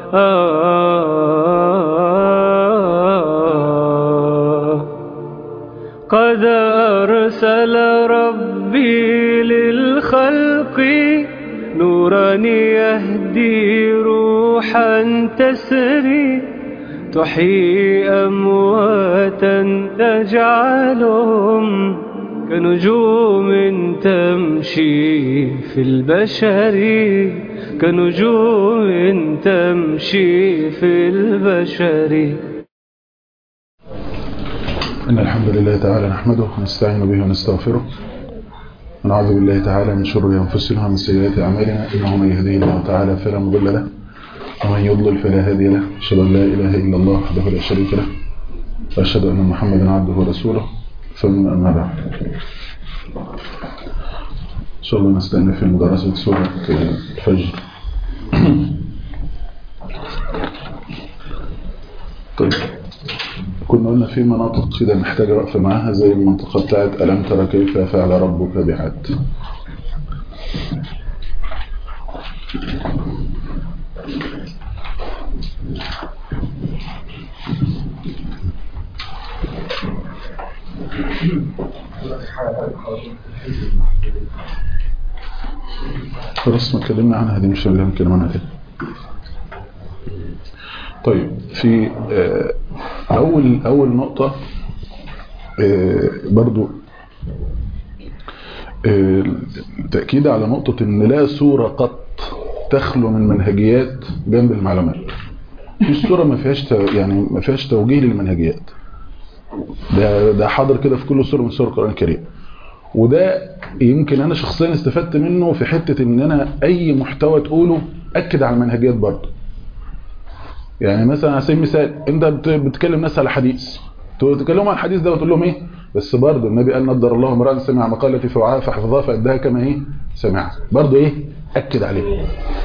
قد أرسل ربي للخلق نورا يهدي روحا تسري تحيي أمواتا تجعلهم كنجوم تمشي في البشر كنجوم تمشي في البشر إن الحمد لله تعالى نحمده ونستعين به ونستغفره ونعوذ بالله تعالى من شرور أنفسنا ومن سيئات أعمالنا إنه من يهديه الله تعالى فلا مضل له ومن يضلل فلا هادي له أشهد أن لا إله إلا الله وحده لا شريك له وأشهد أن محمدا عبده ورسوله ثم أما بعد إن شاء الله نستأنف في مدرسة سورة الفجر طيب كنا قلنا في مناطق كده محتاجة وقفة معاها زي المنطقة بتاعت ألم ترى كيف فعل ربك بعاد خلاص ما اتكلمنا عنها دي مش اللي هنتكلم عنها تاني طيب في أول أول نقطة برضو تأكيد على نقطة إن لا سورة قط تخلو من منهجيات جنب المعلومات مش سورة ما فيهاش يعني ما فيهاش توجيه للمنهجيات ده ده حاضر كده في كل سورة من سور القرآن الكريم وده يمكن أنا شخصيا استفدت منه في حتة إن أنا أي محتوى تقوله أكد على المنهجيات برضه يعني مثلا على سبيل المثال انت بتكلم ناس على حديث تكلموا عن الحديث ده وتقول لهم ايه بس برضه النبي قال نضر الله امرا سمع مقالتي فوعاها فحفظها فاداها كما ايه سمع برضه ايه اكد عليه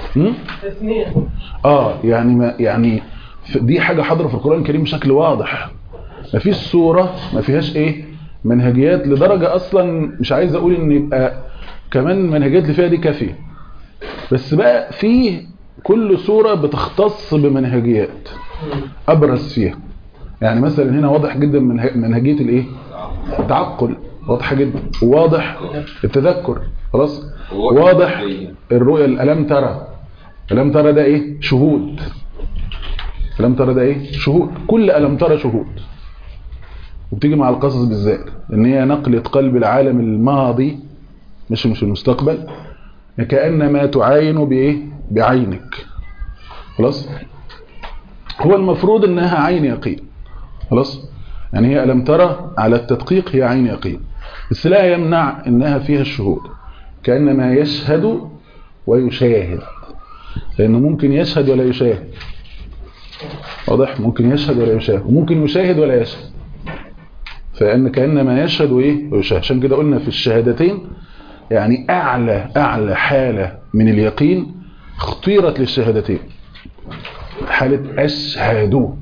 اه يعني ما يعني دي حاجه حاضره في القران الكريم بشكل واضح ما فيش سوره ما فيهاش ايه منهجيات لدرجه اصلا مش عايز اقول ان يبقى كمان المنهجيات اللي فيها دي كافيه بس بقى فيه كل سورة بتختص بمنهجيات أبرز فيها يعني مثلا هنا واضح جدا منهجية الايه التعقل واضحة جدا وواضح التذكر خلاص واضح الرؤية الألم ترى ألم ترى ده ايه شهود ألم ترى ده ايه شهود كل ألم ترى شهود وبتيجي مع القصص بالذات ان هي نقلة قلب العالم الماضي مش مش المستقبل كأنما تعاين بايه بعينك خلاص هو المفروض انها عين يقين خلاص يعني هي ألم ترى على التدقيق هي عين يقين بس لا يمنع انها فيها الشهود كأنما يشهد ويشاهد لانه ممكن يشهد ولا يشاهد واضح ممكن يشهد ولا يشاهد وممكن يشاهد ولا يشهد فان كانما يشهد وايه ويشاهد عشان كده قلنا في الشهادتين يعني اعلى اعلى حاله من اليقين اختيرت للشهادتين حالة أشهد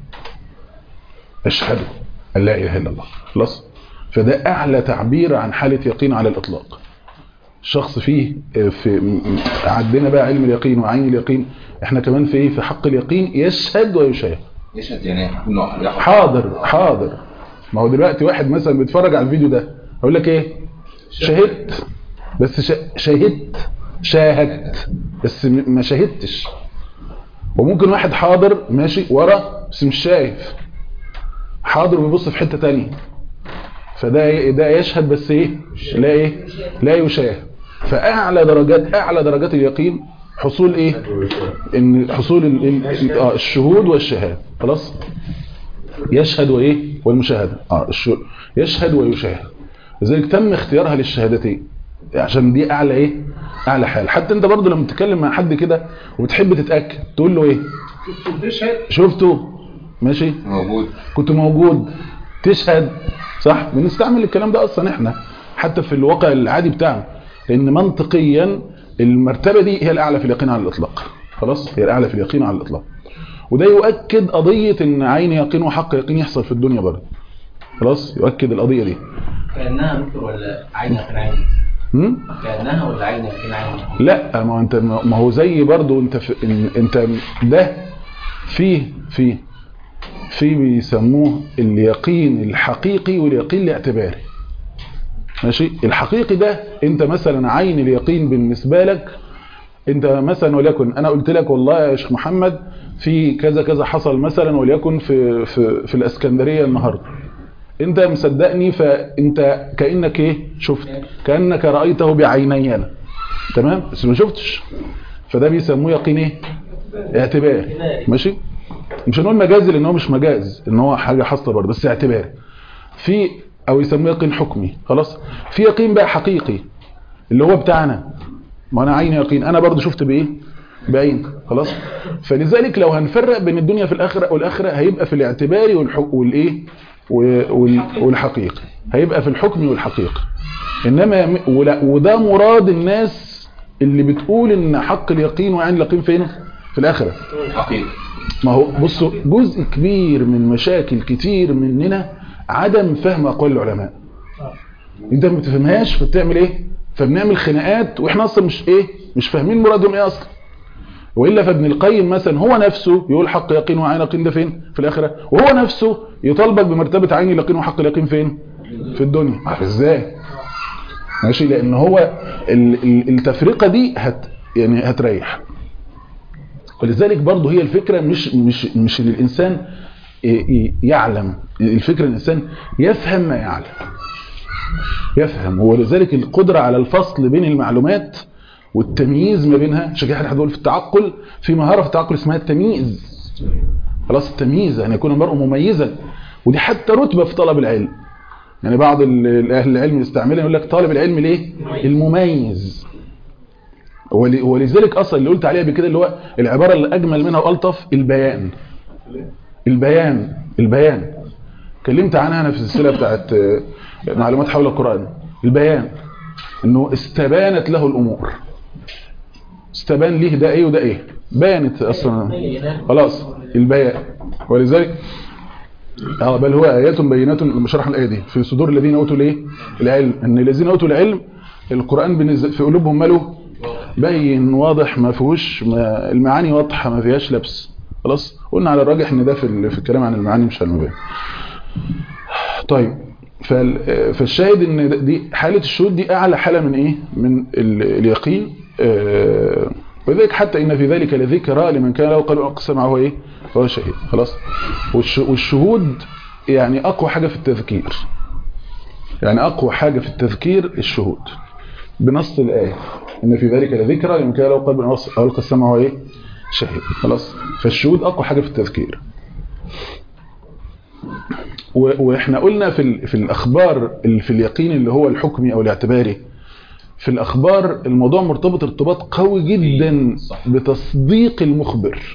أشهد أن لا إله إلا الله خلاص فده أعلى تعبير عن حالة يقين على الإطلاق الشخص فيه في عدنا بقى علم اليقين وعين اليقين احنا كمان في في حق اليقين يشهد ويشاهد يشهد يعني حاضر حاضر ما هو دلوقتي واحد مثلا بيتفرج على الفيديو ده هقول لك ايه شهدت بس شهدت شاهدت بس ما شاهدتش وممكن واحد حاضر ماشي ورا بس مش شايف حاضر وبيبص في حتة تانية فده ده يشهد بس ايه لا ايه لا يشاهد فاعلى درجات اعلى درجات اليقين حصول ايه ان حصول الشهود والشهاده خلاص يشهد وايه والمشاهده اه يشهد ويشاهد لذلك تم اختيارها للشهادتين عشان دي اعلى ايه اعلى حال حتى انت برضو لما تتكلم مع حد كده وبتحب تتاكد تقول له ايه شفته ماشي موجود كنت موجود تشهد صح بنستعمل الكلام ده اصلا احنا حتى في الواقع العادي بتاعنا لان منطقيا المرتبه دي هي الاعلى في اليقين على الاطلاق خلاص هي الاعلى في اليقين على الاطلاق وده يؤكد قضيه ان عين يقين وحق يقين يحصل في الدنيا برضه خلاص يؤكد القضيه دي كانها مثل ولا عين يقين عين هم؟ كانها ولا عين يقين عين لا ما هو انت ما هو زي برضو انت في ان- انت ده في في في بيسموه اليقين الحقيقي واليقين الاعتباري ماشي الحقيقي ده انت مثلا عين اليقين بالنسبة لك انت مثلا وليكن انا قلت لك والله يا شيخ محمد في كذا كذا حصل مثلا وليكن في في في الاسكندريه النهارده انت مصدقني فانت كانك ايه شفت كانك رايته بعيني انا تمام بس ما شفتش فده بيسموه يقين ايه اعتباري ماشي مش هنقول مجازي لان هو مش مجاز ان هو حاجه حاصله برضه بس اعتباري في او يسموه يقين حكمي خلاص في يقين بقى حقيقي اللي هو بتاعنا ما انا عيني يقين انا برضو شفت بايه بعين خلاص فلذلك لو هنفرق بين الدنيا في الاخره والاخره هيبقى في الاعتباري والحق والايه وال- والحقيقي هيبقى في الحكم والحقيقه انما م- ولا- وده مراد الناس اللي بتقول ان حق اليقين وعين اليقين فين في الاخره حقيقي ما هو بصوا جزء كبير من مشاكل كتير مننا عدم فهم اقوال العلماء انت ما بتفهمهاش فبتعمل ايه فبنعمل خناقات واحنا اصلا مش ايه مش فاهمين مرادهم ايه اصلا والا فابن القيم مثلا هو نفسه يقول حق يقين وعين يقين ده فين في الاخره وهو نفسه يطالبك بمرتبه عين اليقين وحق اليقين فين في الدنيا عارف ازاي ماشي لان هو ال- ال- التفرقه دي هت يعني هتريح ولذلك برضه هي الفكرة مش مش مش ان الانسان ي- ي- يعلم الفكرة ان الانسان يفهم ما يعلم يفهم ولذلك القدرة على الفصل بين المعلومات والتمييز ما بينها عشان كده احنا بنقول في التعقل في مهارة في التعقل اسمها التمييز خلاص التمييز ان يكون المرء مميزا ودي حتى رتبة في طلب العلم يعني بعض ال- اهل العلم يستعملها يقول لك طالب العلم ليه المميز ول- ولذلك اصلا اللي قلت عليها بكده اللي هو العباره اللي اجمل منها والطف البيان البيان البيان كلمت عنها انا في السلسله بتاعت آه، معلومات حول القران البيان انه استبانت له الامور استبان ليه ده ايه وده ايه بانت اصلا خلاص البيان ولذلك اه بل هو ايات بينات لما شرح الايه دي في صدور الذين اوتوا الايه العلم ان الذين اوتوا العلم القران بنزل في قلوبهم ماله باين واضح ما فيهوش ما المعاني واضحه ما فيهاش لبس خلاص قلنا على الراجح ان ده في ال- في الكلام عن المعاني مش على المباني طيب فال- فالشاهد ان ده- دي حاله الشهود دي اعلى حاله من ايه من ال- اليقين آه، ولذلك حتى ان في ذلك لذكرى لمن كان له قلب اقسم معه ايه فهو شهيد خلاص والش- والشهود يعني اقوى حاجه في التذكير يعني اقوى حاجه في التذكير الشهود بنص الآية إن في ذلك لذكرى لمن كان له قلب أو ألقى السمع وهو إيه شهيد خلاص فالشهود أقوى حاجة في التذكير و- وإحنا قلنا في ال- في الأخبار اللي في اليقين اللي هو الحكمي أو الاعتباري في الأخبار الموضوع مرتبط ارتباط قوي جدا بتصديق المخبر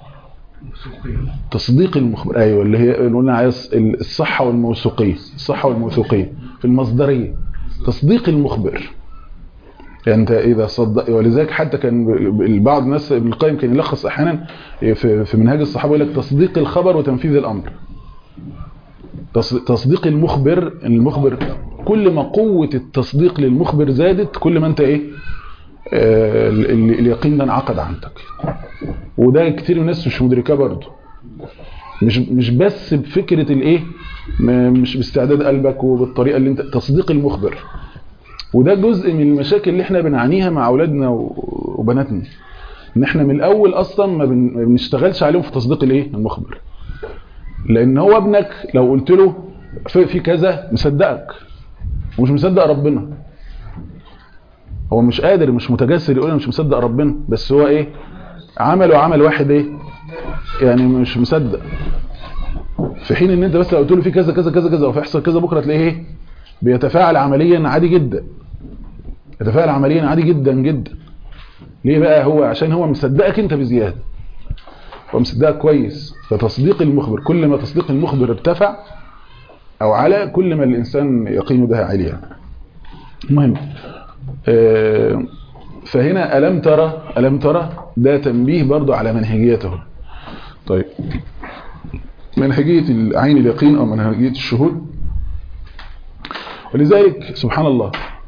تصديق المخبر أيوة اللي هي اللي قلنا عايز الصحة والموثوقية الصحة والموثوقية في المصدرية تصديق المخبر يعني انت اذا صدق ولذلك حتى كان ب- بعض الناس ابن القيم كان يلخص احيانا في في منهاج الصحابه يقول لك تصديق الخبر وتنفيذ الامر تص- تصديق المخبر المخبر كل ما قوه التصديق للمخبر زادت كل ما انت ايه آه، ال- ال- اليقين ده انعقد عندك وده كتير من الناس مش مدركاه برضه مش مش بس بفكره الايه ما- مش باستعداد قلبك وبالطريقه اللي انت تصديق المخبر وده جزء من المشاكل اللي احنا بنعانيها مع اولادنا و- وبناتنا ان احنا من الاول اصلا ما بن- ما بنشتغلش عليهم في تصديق الايه المخبر لان هو ابنك لو قلت له في, في كذا مصدقك ومش مصدق ربنا هو مش قادر مش متجسر يقول انا مش مصدق ربنا بس هو ايه عمل وعمل واحد ايه يعني مش مصدق في حين ان انت بس لو قلت له في كذا كذا كذا كذا وفيحصل كذا بكره تلاقيه ايه بيتفاعل عمليا عادي جدا يتفاعل عمليا عادي جدا جدا ليه بقى هو عشان هو مصدقك انت بزياده هو مصدقك كويس فتصديق المخبر كل ما تصديق المخبر ارتفع او على كل ما الانسان يقينه ده عالي يعني. المهم آه، فهنا ألم ترى ألم ترى ده تنبيه برضو على منهجيته طيب منهجية العين اليقين أو منهجية الشهود ولذلك سبحان الله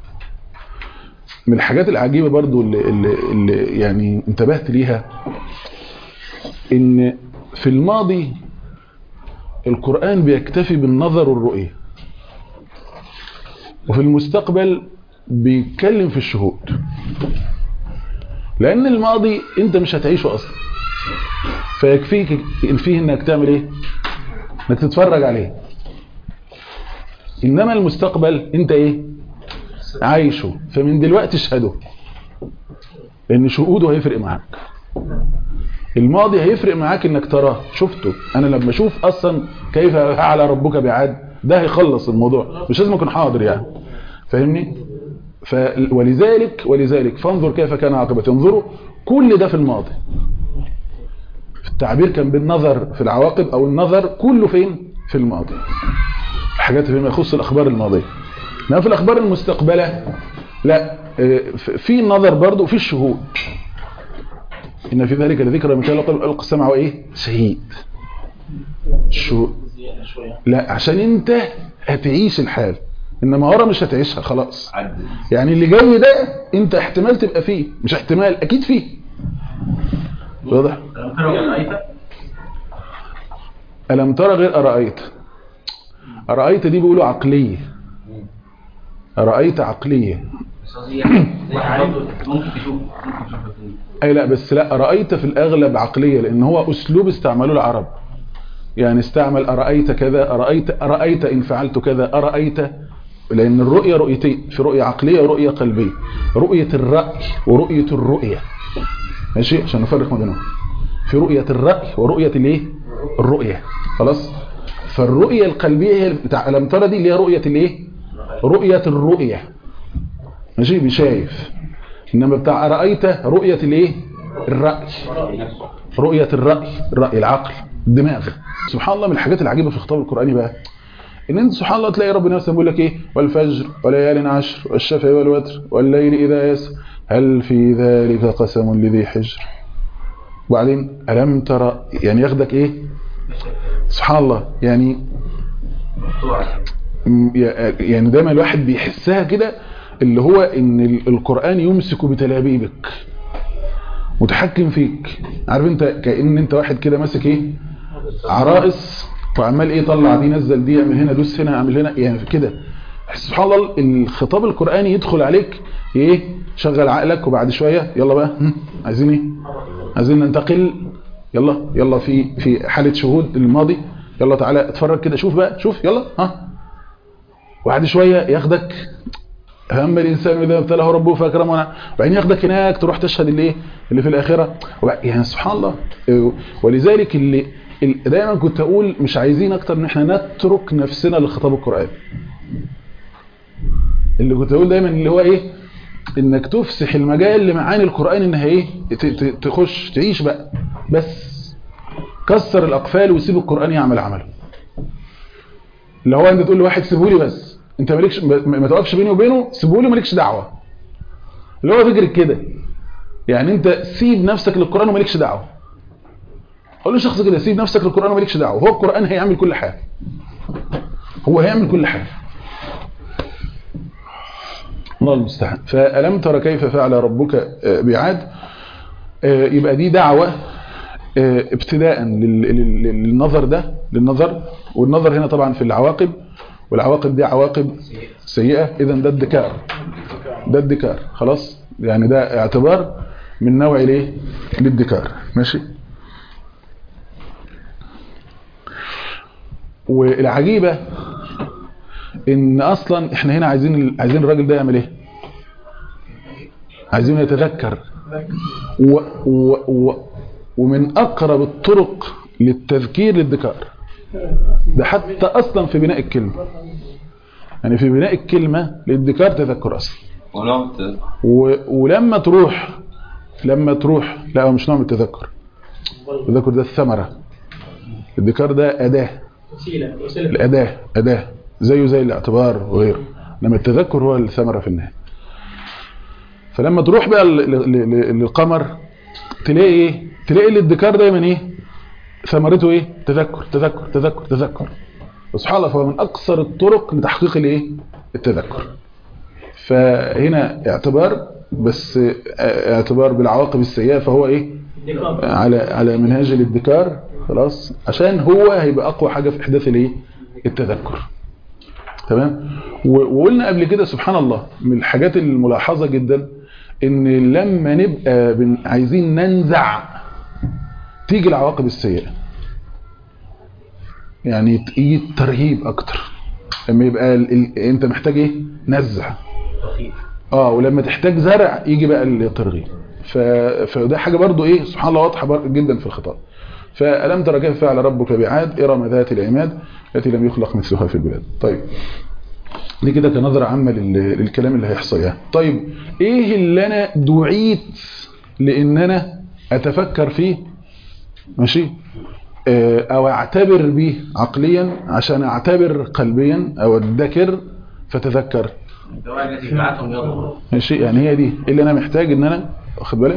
من الحاجات العجيبة برضو اللي, اللي, اللي يعني انتبهت ليها ان في الماضي القرآن بيكتفي بالنظر والرؤية وفي المستقبل بيتكلم في الشهود لأن الماضي أنت مش هتعيشه أصلا فيكفيك فيه انك تعمل ايه انك تتفرج عليه انما المستقبل انت ايه عايشه فمن دلوقتي اشهده لان شهوده هيفرق معاك الماضي هيفرق معاك انك تراه شفته انا لما اشوف اصلا كيف فعل ربك بعاد ده هيخلص الموضوع مش لازم اكون حاضر يعني فاهمني ف ولذلك ولذلك فانظر كيف كان عاقبه انظروا كل ده في الماضي التعبير كان بالنظر في العواقب او النظر كله فين في الماضي حاجات فيما يخص الاخبار الماضيه انما في الاخبار المستقبله لا في النظر برضه وفي الشهود ان في ذلك لذكرى من كان القى السمع وايه شهيد الشهود لا عشان انت هتعيش الحال انما ورا مش هتعيشها خلاص يعني اللي جاي ده انت احتمال تبقى فيه مش احتمال اكيد فيه واضح ألم ترى غير أرأيت أرأيت دي بيقولوا عقلية أرأيت عقلية ممكن تشوف أي لا بس لا أرأيت في الأغلب عقلية لأن هو أسلوب استعملوه العرب يعني استعمل أرأيت كذا أرأيت أرأيت إن فعلت كذا أرأيت لأن الرؤية رؤيتين في رؤية عقلية ورؤية قلبية رؤية الرأي ورؤية الرؤية ماشي عشان نفرق ما بينهم في رؤية الرأي ورؤية الايه الرؤية خلاص فالرؤية القلبية هي بتاع ألم ترى دي اللي هي رؤية الايه رؤية الرؤية ماشي بشايف انما بتاع رأيت رؤية الايه الرأي رؤية الرأي الرأي العقل الدماغ سبحان الله من الحاجات العجيبة في الخطاب القرآني بقى ان انت سبحان الله تلاقي ربنا مثلا بيقول لك ايه والفجر وليال عشر والشفع والوتر والليل اذا يسر هل في ذلك قسم لذي حجر وبعدين ألم ترى يعني ياخدك ايه سبحان الله يعني يعني دايما الواحد بيحسها كده اللي هو ان القرآن يمسك بتلابيبك متحكم فيك عارف انت كأن انت واحد كده ماسك ايه عرائس وعمال ايه طلع دي نزل دي اعمل هنا دوس هنا اعمل هنا يعني كده سبحان الله الخطاب القرآني يدخل عليك ايه شغل عقلك وبعد شوية يلا بقى عايزين ايه عايزين ننتقل يلا يلا في في حالة شهود الماضي يلا تعالى اتفرج كده شوف بقى شوف يلا ها وبعد شوية ياخدك هم الانسان اذا ابتلاه ربه فاكرمه وبعدين ياخدك هناك تروح تشهد اللي اللي في الاخره يعني سبحان الله ولذلك اللي دايما كنت اقول مش عايزين اكتر ان احنا نترك نفسنا للخطاب القراني اللي كنت اقول دايما اللي هو ايه انك تفسح المجال لمعاني القرآن انها ايه تخش تعيش بقى بس كسر الاقفال وسيب القرآن يعمل عمله اللي هو انت تقول لواحد سيبولي بس انت مالكش ما توقفش بيني وبينه سيبولي مالكش دعوة اللي هو فكرة كده يعني انت سيب نفسك للقرآن ومالكش دعوة قول له شخص كده سيب نفسك للقرآن ومالكش دعوة هو القرآن هيعمل كل حاجة هو هيعمل كل حاجة الله المستعان فألم ترى كيف فعل ربك بعاد يبقى دي دعوة ابتداء للنظر ده للنظر والنظر هنا طبعا في العواقب والعواقب دي عواقب سيئة اذا ده الدكار ده الدكار خلاص يعني ده اعتبار من نوع الايه للدكار ماشي والعجيبة ان اصلا احنا هنا عايزين عايزين الراجل ده يعمل ايه عايزينه يتذكر و و و ومن اقرب الطرق للتذكير للذكار ده حتى اصلا في بناء الكلمه يعني في بناء الكلمه للذكار تذكر اصلا و ولما تروح لما تروح لا هو مش نوع من التذكر التذكر ده الثمره الذكار ده اداه وسيله وسيله الاداه اداه زيه زي الاعتبار وغيره انما التذكر هو الثمره في النهايه فلما تروح بقى للقمر تلاقي ايه تلاقي الادكار دايما ايه ثمرته ايه تذكر تذكر تذكر تذكر سبحان الله فهو من اقصر الطرق لتحقيق الايه التذكر فهنا اعتبار بس اعتبار بالعواقب السيئه فهو ايه على على منهاج الادكار خلاص عشان هو هيبقى اقوى حاجه في احداث الايه التذكر تمام و- وقلنا قبل كده سبحان الله من الحاجات الملاحظه جدا ان لما نبقى بن- عايزين ننزع تيجي العواقب السيئه يعني تيجي الترهيب اكتر لما يبقى ال... ال... انت محتاج ايه نزع اه ولما تحتاج زرع يجي بقى الترغيب ف... فده حاجه برضو ايه سبحان الله واضحه بر- جدا في الخطاب فألم ترى كيف فعل ربك بعاد إرم ذات العماد التي لم يخلق مثلها في البلاد طيب دي كده كنظرة عامة لل- للكلام اللي هيحصل يعني طيب ايه اللي انا دعيت لان انا اتفكر فيه ماشي آه، او اعتبر به عقليا عشان اعتبر قلبيا او ادكر فتذكر الدواعي التي بعتهم يضرب ماشي يعني هي دي اللي انا محتاج ان انا واخد بالك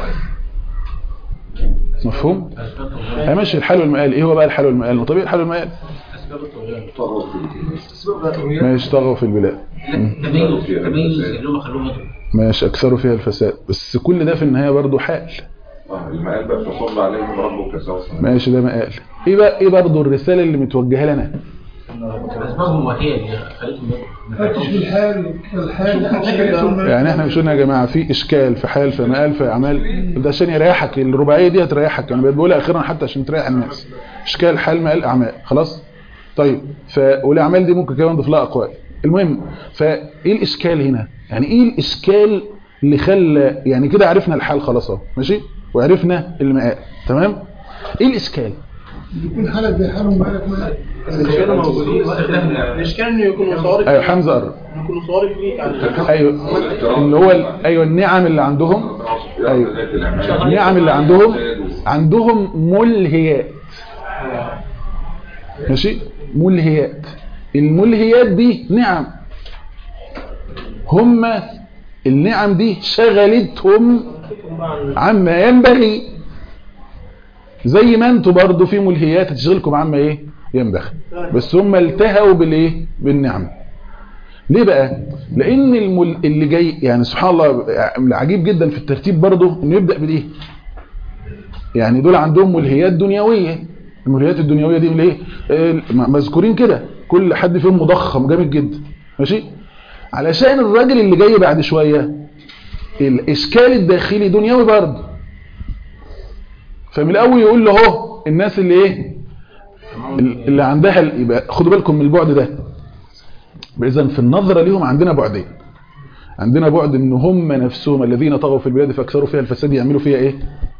مفهوم اسباب هي ماشي الحل والمقال ايه هو بقى الحل والمقال ما طبيعي الحل والمقال اسباب الطغيان ماشي طغوا في البلاد تميز تميز اللي هم خلوهم يضربوا ماشي اكثروا فيها الفساد بس كل ده في النهايه برضه حال اه المقال بقى فصل عليهم ربك سوف ماشي ده مقال ايه بقى ايه برضه الرساله اللي متوجهه لنا اسبابهم وهي اللي خلتهم يضربوا فتش بالحال الحال حاجتهم يعني احنا مش قلنا يا جماعه في اشكال في حال في مقال في اعمال ده عشان يريحك الرباعيه دي هتريحك انا بقولها اخيرا حتى عشان تريح الناس اشكال حال مقال اعمال خلاص طيب ف والاعمال دي ممكن كمان نضيف لها اقوال المهم فايه الاشكال هنا يعني ايه الاشكال اللي خلى يعني كده عرفنا الحال خلاص اهو ماشي وعرفنا المقال تمام ايه الاشكال يكون حالك زي حالهم بالك ما كانوا موجودين الاشكال انه يكونوا صارف ايوه حمزه قرب يكونوا صارف ليك على ايوه اللي هو ال- ايوه النعم اللي عندهم ايوه النعم اللي عندهم عندهم ملهيات ماشي ملهيات الملهيات دي نعم هم النعم دي شغلتهم عما ينبغي زي ما انتوا برضو في ملهيات تشغلكم عما ايه ينبغي بس هم التهوا بالايه بالنعم ليه بقى لان المل... اللي جاي يعني سبحان الله العجيب جدا في الترتيب برضه انه يبدا بالايه يعني دول عندهم ملهيات دنيويه الملهيات الدنيويه دي من ايه آه، م- مذكورين كده كل حد فيهم مضخم جامد جدا ماشي علشان الراجل اللي جاي بعد شويه الاشكال الداخلي دنيوي برضه فمن الاول يقول له اهو الناس اللي ايه اللي عندها ال- يبقى خدوا بالكم من البعد ده إذا في النظرة لهم عندنا بعدين عندنا بعد ان هم نفسهم الذين طغوا في البلاد فاكثروا فيها الفساد يعملوا فيها ايه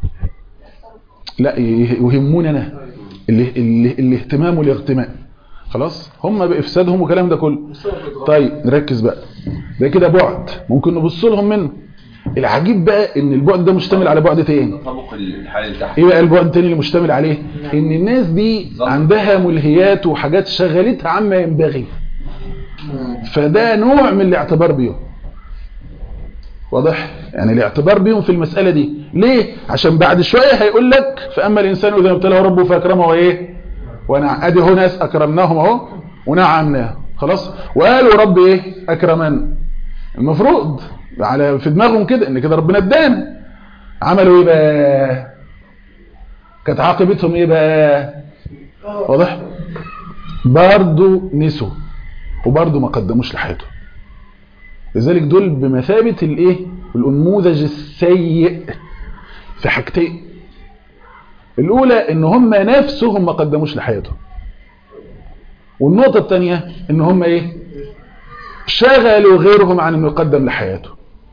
لا يه- يهموننا اللي اللي الاهتمام والاغتمام خلاص هم بافسادهم وكلام ده كله طيب نركز بقى ده كده بعد ممكن نبص لهم منه العجيب بقى ان البعد ده مشتمل على بعد تاني طبق الحال اللي تحت ايه بقى البعد التاني اللي مشتمل عليه ان الناس دي عندها ملهيات وحاجات شغلتها عما ينبغي فده نوع من الاعتبار بيهم واضح يعني الاعتبار بيهم في المسألة دي ليه عشان بعد شوية هيقول لك فأما الإنسان إذا ابتلاه ربه فأكرمه وإيه وانا ادي هو ناس أكرمناهم أهو ونعمناهم خلاص وقالوا رب إيه أكرمن المفروض على في دماغهم كده ان كده ربنا ادانا عملوا ايه بقى كانت عاقبتهم ايه بقى واضح برضو نسوا وبرضو ما قدموش لحياتهم لذلك دول بمثابة الايه الانموذج السيء في حاجتين الاولى ان هم نفسهم ما قدموش لحياتهم والنقطة الثانية ان هم ايه شغلوا غيرهم عن انه يقدم لحياته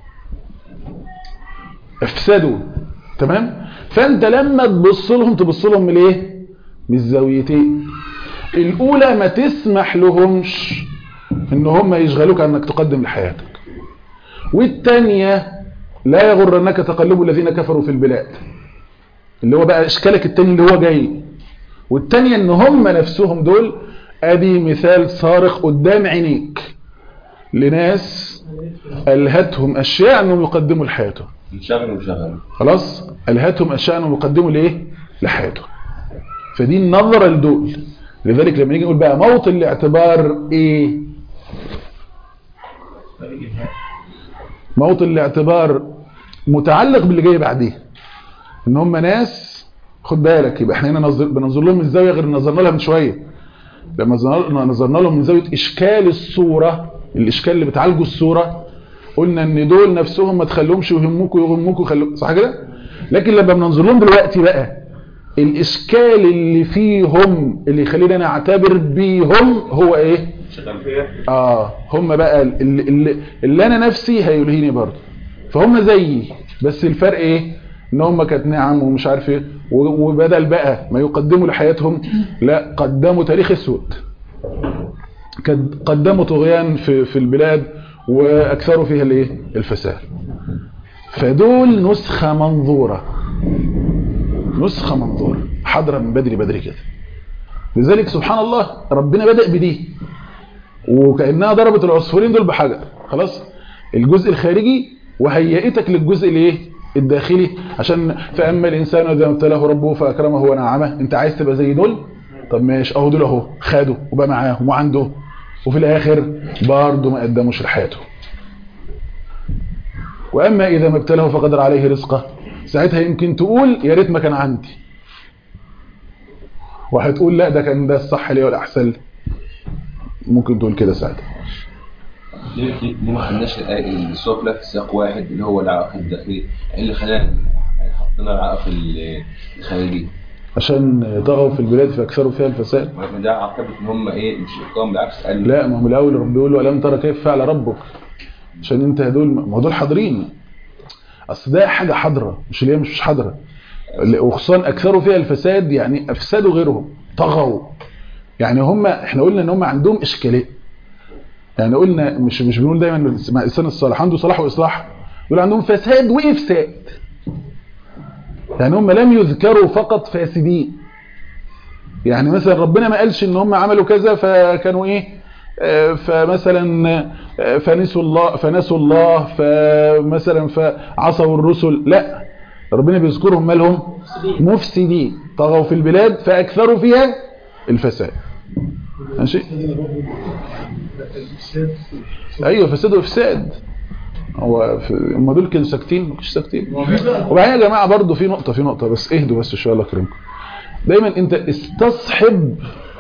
افسدوا تمام فانت لما تبص لهم تبص لهم من ايه من الزاويتين الاولى ما تسمح لهمش ان هم يشغلوك عن انك تقدم لحياتك والثانيه لا يغرنك تقلب الذين كفروا في البلاد اللي هو بقى اشكالك الثاني اللي هو جاي والثانيه ان هم نفسهم دول ادي مثال صارخ قدام عينيك لناس ألهتهم أشياء أنهم يقدموا لحياتهم انشغل وشغل خلاص ألهتهم أشياء أنهم يقدموا لإيه لحياتهم فدي النظرة لدول لذلك لما نيجي نقول بقى موطن الاعتبار إيه موطن الاعتبار متعلق باللي جاي بعديه ان هم ناس خد بالك يبقى احنا هنا نظر بننظر لهم من زاويه غير نظرنا لها من شويه لما نظرنا نظرنا لهم من زاويه اشكال الصوره الاشكال اللي بتعالجوا الصوره قلنا ان دول نفسهم ما تخليهمش يهموكوا يغموكوا يخلوا صح كده لكن لما بننظر لهم دلوقتي بقى الاشكال اللي فيهم اللي يخلينا نعتبر بيهم هو ايه اه هم بقى اللي, اللي, اللي انا نفسي هيلهيني برضه فهم زيي بس الفرق ايه ان هم كانت نعم ومش عارف ايه و- وبدل بقى ما يقدموا لحياتهم لا قدموا تاريخ اسود كد- قدموا طغيان في في البلاد واكثروا فيها الايه الفساد فدول نسخه منظوره نسخه منظوره حاضره من بدري بدري كده لذلك سبحان الله ربنا بدأ بدي وكأنها ضربت العصفورين دول بحجر خلاص الجزء الخارجي وهيئتك للجزء الايه الداخلي عشان فاما الانسان اذا ابتلاه ربه فاكرمه ونعمه انت عايز تبقى زي دول طب ماشي اهو دول اهو خدوا وبقى معاهم وعنده وفي الاخر برضه ما قدموش لحياته واما اذا ما ابتلاه فقدر عليه رزقه ساعتها يمكن تقول يا ريت ما كان عندي وهتقول لا ده كان ده الصح ليه والاحسن لي ممكن تقول كده ساعتها ليه ليه ليه ما خدناش الآية- الصورة كلها في سياق واحد اللي هو العائق الداخلي إيه اللي خلانا حطينا العائق ال- الخارجي عشان طغوا في البلاد فاكثروا فيها الفساد ولكن ده عقبت ان هم ايه مش اقام بالعكس قال لا ما هو من الاول رب بيقول له الم ترى كيف فعل ربك عشان انت دول ما هو دول حاضرين اصل ده حاجه حاضره مش اللي هي مش حاضره اللي- وخصوصا اكثروا فيها الفساد يعني افسدوا غيرهم طغوا يعني هم احنا قلنا ان هم عندهم اشكاليه يعني قلنا مش مش بنقول دايما مع الانسان الصالح عنده صلاح واصلاح دول عندهم فساد وافساد يعني هم لم يذكروا فقط فاسدين يعني مثلا ربنا ما قالش ان هم عملوا كذا فكانوا ايه آه، فمثلا آه، فنسوا الله فنسوا الله فمثلا فعصوا الرسل لا ربنا بيذكرهم مالهم مفسدين طغوا في البلاد فاكثروا فيها الفساد ماشي ايوه فساد وافساد هو في- هم دول كانوا ساكتين مش ساكتين وبعدين يا جماعه برضو في نقطه في نقطه بس اهدوا بس شويه الله يكرمكم دايما انت استصحب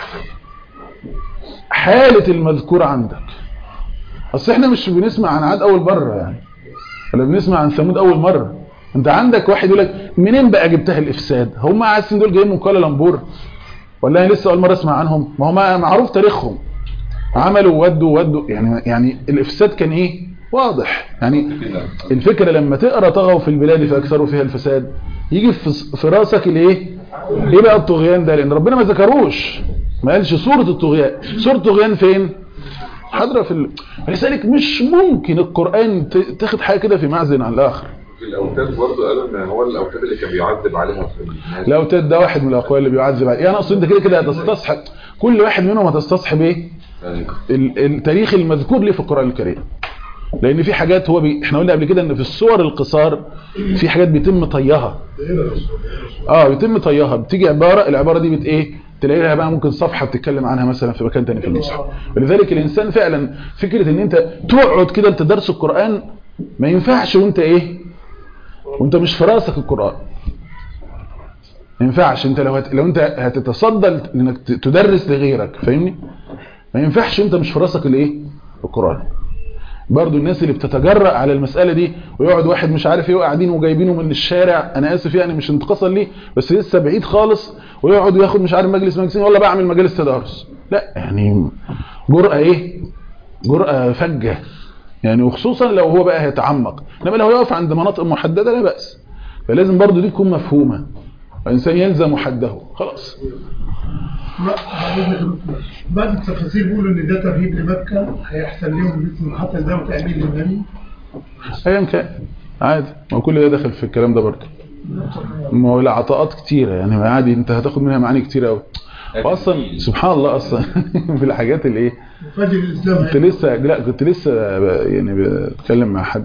حالة المذكور عندك اصل احنا مش بنسمع عن عاد اول مرة يعني ولا بنسمع عن ثمود اول مرة انت عندك واحد يقول لك منين بقى جبتها الافساد هم عايزين دول جايين من كوالالمبور ولا انا لسه اول مرة اسمع عنهم ما هم معروف تاريخهم عملوا ودوا ودوا يعني يعني الافساد كان ايه واضح يعني الفكرة لما تقرا طغوا في البلاد فاكثروا فيها الفساد يجي في في راسك الايه ايه بقى الطغيان ده لان ربنا ما ذكروش ما قالش صورة الطغيان صورة الطغيان فين حاضرة في ال... لذلك مش ممكن القرآن ت- تاخد حاجة كده في معزن عن الآخر في الاوتاد برضه قالوا ان هو الاوتاد اللي كان بيعذب عليها في الناس لو تد ده واحد من الأقوال اللي بيعذب عليه يعني أقصد أنت كده كده هتستصحب كل واحد منهم هتستصحب إيه يعني ال- التاريخ المذكور ليه في القرآن الكريم لأن في حاجات هو بي... احنا قلنا قبل كده ان في الصور القصار في حاجات بيتم طيها اه بيتم طيها بتيجي عبارة العبارة دي بت ايه تلاقي لها بقى ممكن صفحة بتتكلم عنها مثلا في مكان تاني في المصحف ولذلك الإنسان فعلا فكرة ان انت تقعد كده انت درس القرآن ما ينفعش وانت ايه وانت مش في راسك القرآن ما ينفعش انت لو هت... لو انت هتتصدى انك ت- تدرس لغيرك فاهمني ما ينفعش انت مش في راسك الايه القرآن برضو الناس اللي بتتجرأ على المسألة دي ويقعد واحد مش عارف ايه وقاعدين وجايبينه من الشارع انا اسف يعني مش انتقاصا ليه بس لسه بعيد خالص ويقعد وياخد مش عارف مجلس مجلسين ولا بعمل مجالس تدارس لا يعني جرأة ايه جرأة فجة يعني وخصوصا لو هو بقى هيتعمق انما لو يقف عند مناطق محددة لا بأس فلازم برضو دي تكون مفهومة الانسان يلزم حده خلاص لا بعد- بعد التفاصيل بيقولوا ان ده ترهيب لمكه هيحصل لهم مثل حتى ده وتأمين للنبي ايا كان عادي ما هو كل ده داخل في الكلام ده برضه ما هو العطاءات كتيرة يعني عادي انت هتاخد منها معاني كتيرة قوي واصلا سبحان الله اصلا في الحاجات اللي ايه وفاجئ الاسلام كنت لسه لا كنت لسه ب- يعني بتكلم مع حد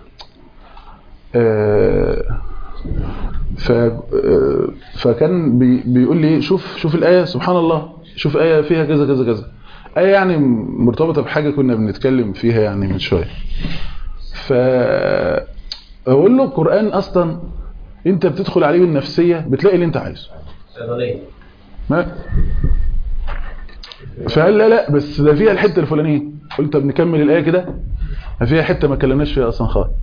آه، ف آه، فكان بي بيقول لي شوف شوف الآية سبحان الله شوف آية فيها كذا كذا كذا آية يعني مرتبطة بحاجة كنا بنتكلم فيها يعني من شوية ف أقول له القرآن أصلا انت بتدخل عليه بالنفسيه بتلاقي اللي انت عايزه صيدليه ما فقال لا لا بس ده فيها الحته الفلانيه قلت طب نكمل الايه كده فيها حته ما اتكلمناش فيها اصلا خالص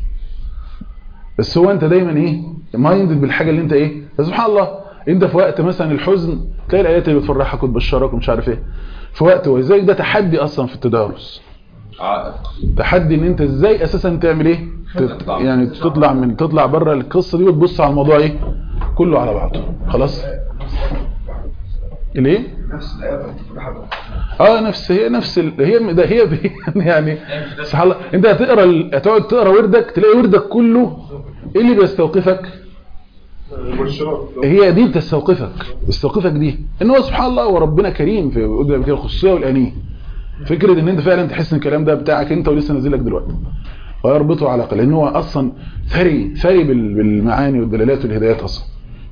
بس هو انت دايما ايه مايندد بالحاجه اللي انت ايه سبحان الله انت في وقت مثلا الحزن تلاقي الايات اللي بتفرحك وتبشرك ومش عارف ايه في وقت ولذلك ده تحدي اصلا في التدارس عائق تحدي ان انت ازاي اساسا تعمل ايه تت يعني تطلع من تطلع بره القصه دي وتبص على الموضوع ايه كله على بعضه خلاص الايه اه نفس هي نفس ال... هي ده هي دي يعني سبحان الله انت هتقرا ال- هتقعد تقرا وردك تلاقي وردك كله ايه اللي بيستوقفك هي دي بتستوقفك بتستوقفك دي ان هو سبحان الله وربنا كريم في قدام كده الخصوصيه والانيه فكره ان انت فعلا تحس ان الكلام ده بتاعك انت ولسه نازل لك دلوقتي ويربطه على قلب لان هو اصلا ثري ثري بال- بالمعاني والدلالات والهدايات اصلا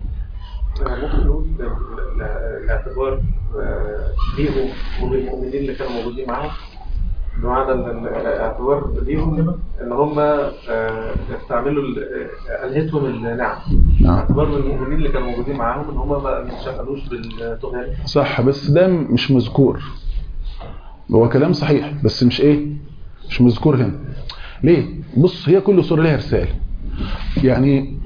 ممكن نقول ال- ال- الاعتبار آه، ليهم وبالمؤمنين اللي كانوا موجودين معاهم بمعنى ال- ال- الاعتبار ليهم ان هم آه، يستعملوا ال- آه، الهتهم النعم نعم اعتبار بالمؤمنين اللي كانوا موجودين معاهم ان هم ما انشغلوش بالطغيان صح بس ده مش مذكور هو كلام صحيح بس مش ايه مش مذكور هنا ليه بص هي كل سورة لها رسالة يعني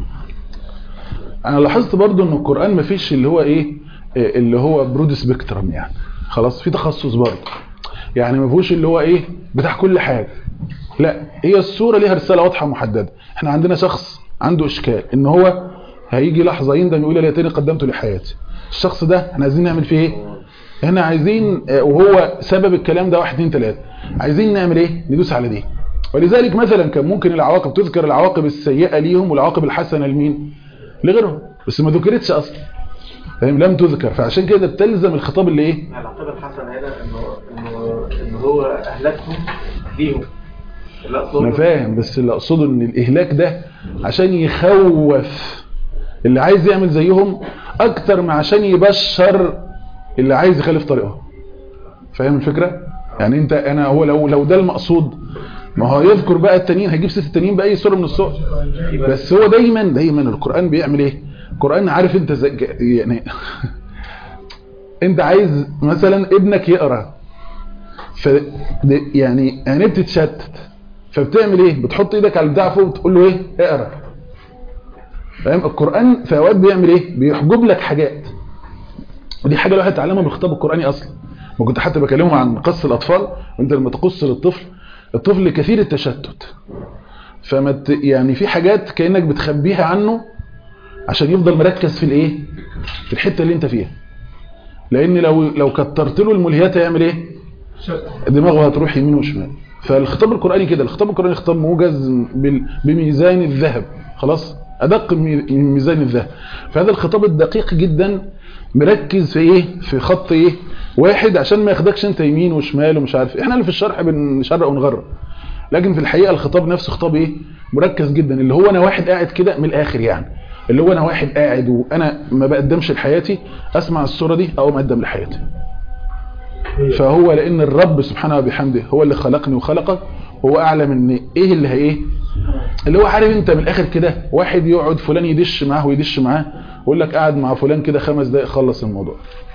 انا لاحظت برضو ان القرآن مفيش اللي هو ايه إيه اللي هو برود سبيكترم يعني خلاص في تخصص برضو يعني ما فيهوش اللي هو ايه بتاع كل حاجة لا هي السورة ليها رسالة واضحة محددة احنا عندنا شخص عنده اشكال ان هو هيجي لحظة يندم يقول يا ليتني قدمت لحياتي الشخص ده احنا عايزين نعمل فيه ايه احنا عايزين آه، وهو سبب الكلام ده واحد اتنين تلاته عايزين نعمل ايه ندوس على دي ولذلك مثلا كان ممكن العواقب تذكر العواقب السيئة ليهم والعواقب الحسنة لمين لغيرهم بس ما ذكرتش اصلا فاهم لم تذكر فعشان كده بتلزم الخطاب اللي ايه العقيدة الحسنة هنا انه انه ان هو اهلكهم ليهم لا أقصد انا فاهم بس اللي اقصده ان الاهلاك ده عشان يخوف اللي عايز يعمل زيهم اكتر ما عشان يبشر اللي عايز يخالف طريقهم فاهم الفكره يعني انت انا هو لو لو ده المقصود ما هو يذكر بقى التانيين هيجيب ست التانيين باي صوره من الصور بس هو دايما دايما القران بيعمل ايه القران عارف انت زي يعني انت عايز مثلا ابنك يقرا ف يعني عينيه بتتشتت فبتعمل ايه بتحط ايدك على البتاع فوق وتقول له ايه اقرا فاهم القران في اوقات بيعمل ايه بيحجب لك حاجات ودي حاجه الواحد اتعلمها بالخطاب القراني اصلا ما كنت حتى بكلمهم عن قص الاطفال وانت لما تقص للطفل الطفل كثير التشتت فما ت- يعني في حاجات كانك بتخبيها عنه عشان يفضل مركز في الايه في الحته اللي انت فيها لان لو لو كترت له الملهيات هيعمل ايه دماغه هتروح يمين وشمال فالخطاب القرآني كده الخطاب القرآني خطاب موجز بال- بميزان الذهب خلاص أدق من من ميزان الذهب فهذا الخطاب الدقيق جدا مركز في ايه في خط ايه واحد عشان ما ياخدكش انت يمين وشمال ومش عارف إيه. احنا اللي في الشرح بنشرق ونغرب لكن في الحقيقة الخطاب نفسه خطاب ايه مركز جدا اللي هو انا واحد قاعد كده من الاخر يعني اللي هو انا واحد قاعد وانا ما بقدمش لحياتي اسمع الصورة دي او ما اقدم لحياتي فهو لان الرب سبحانه وبحمده هو اللي خلقني وخلقك هو اعلم ان ايه اللي هي ايه اللي هو عارف انت من الاخر كده واحد يقعد فلان يدش معاه ويدش معاه ويقول لك قاعد مع فلان كده خمس دقايق خلص الموضوع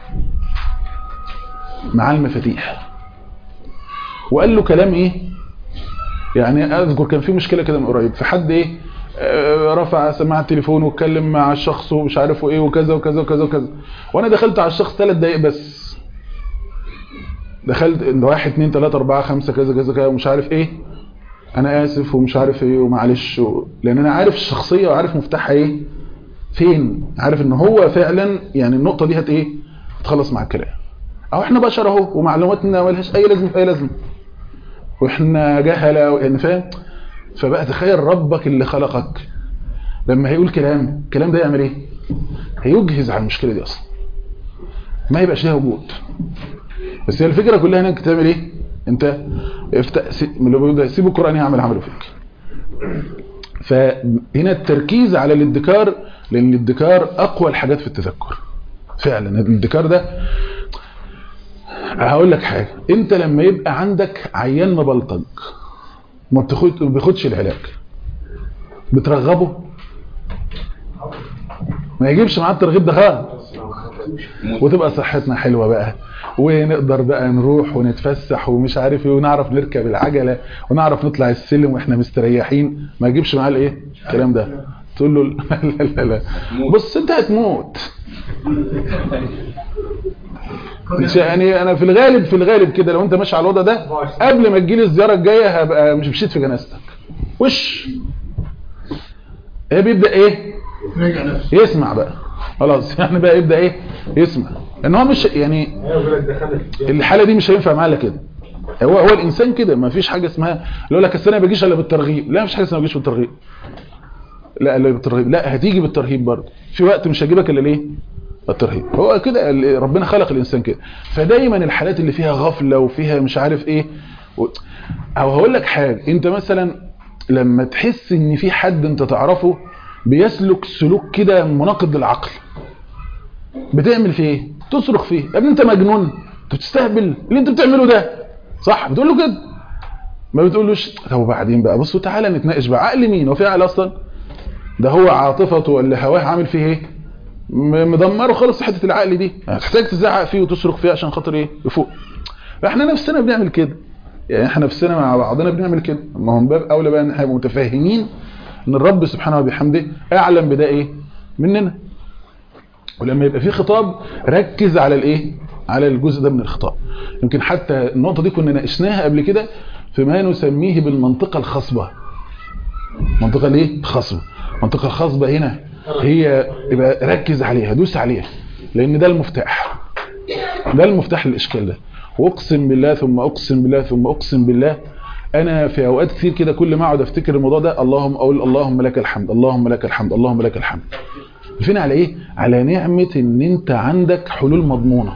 معاه المفاتيح وقال له كلام ايه يعني اذكر كان في مشكله كده من قريب في حد ايه آه، رفع سماعه التليفون واتكلم مع الشخص ومش عارف ايه وكذا وكذا وكذا وكذا وانا دخلت على الشخص ثلاث دقايق بس دخلت إن واحد اتنين تلاتة اربعة خمسة كذا كذا كذا ومش عارف ايه انا اسف ومش عارف ايه ومعلش و... لان انا عارف الشخصية وعارف مفتاحها ايه فين عارف ان هو فعلا يعني النقطة دي هت ايه تخلص مع الكلام او احنا بشر اهو ومعلوماتنا ملهاش اي لازمه في اي لازمه واحنا جهله يعني فاهم فبقى تخيل ربك اللي خلقك لما هيقول كلام الكلام ده يعمل ايه هيجهز على المشكله دي اصلا ما يبقاش ليها وجود بس هي الفكره كلها انك تعمل ايه انت افتح سي- من اللي بيقول ده سيب القران يعمل عمله فيك فهنا التركيز على الادكار لان الادكار اقوى الحاجات في التذكر فعلا الادكار ده هقول لك حاجه انت لما يبقى عندك عيان مبلطج ما بتاخد ما بياخدش العلاج بترغبه ما يجيبش معاه الترغيب ده خالص وتبقى صحتنا حلوة بقى ونقدر بقى نروح ونتفسح ومش عارف ايه ونعرف نركب العجلة ونعرف نطلع السلم واحنا مستريحين ما يجيبش معاه الايه الكلام ده تقول له لا لا لا بص انت هتموت مش يعني انا في الغالب في الغالب كده لو انت ماشي على الوضع ده قبل ما تجيلي الزياره الجايه هبقى مش مشيت في جنازتك وش ايه بيبدا ايه راجع نفسه يسمع بقى خلاص يعني بقى يبدا ايه يسمع ان هو مش يعني الحاله دي مش هينفع معاه الا كده هو هو الانسان كده ما فيش حاجه اسمها يقول لك السنه ما بيجيش الا بالترغيب لا مش حاجه اسمها ما بيجيش بالترغيب لا الا بالترغيب لا هتيجي بالترهيب برضه في وقت مش هجيبك الا ليه الترهيب هو كده ال- ربنا خلق الانسان كده فدايما الحالات اللي فيها غفله وفيها مش عارف ايه و... او هقول لك حاجه انت مثلا لما تحس ان في حد انت تعرفه بيسلك سلوك كده مناقض للعقل بتعمل فيه ايه تصرخ فيه يا ابني انت مجنون انت بتستهبل اللي انت بتعمله ده صح بتقول له كده ما بتقولوش طب وبعدين بقى بصوا تعالى نتناقش بقى عقل مين هو في عقل اصلا ده هو عاطفته ولا هواه عامل فيه ايه م- مدمره خالص حته العقل دي هتحتاج تزعق فيه وتصرخ فيه عشان خاطر ايه يفوق احنا نفسنا بنعمل كده يعني احنا نفسنا مع بعضنا بنعمل كده ما هم باب اولى بقى ان احنا نبقى متفاهمين ان الرب سبحانه وبحمده اعلم بده ايه مننا ولما يبقى في خطاب ركز على الايه على الجزء ده من الخطاب يمكن حتى النقطه دي كنا ناقشناها قبل كده فيما نسميه بالمنطقه الخصبه منطقه الايه الخصبه المنطقه الخصبه هنا هي يبقى ركز عليها دوس عليها لان ده المفتاح ده المفتاح للاشكال ده واقسم بالله ثم اقسم بالله ثم اقسم بالله انا في اوقات كتير كده كل ما اقعد افتكر الموضوع ده اللهم اقول اللهم لك الحمد اللهم لك الحمد اللهم لك الحمد فين على ايه على نعمه ان انت عندك حلول مضمونه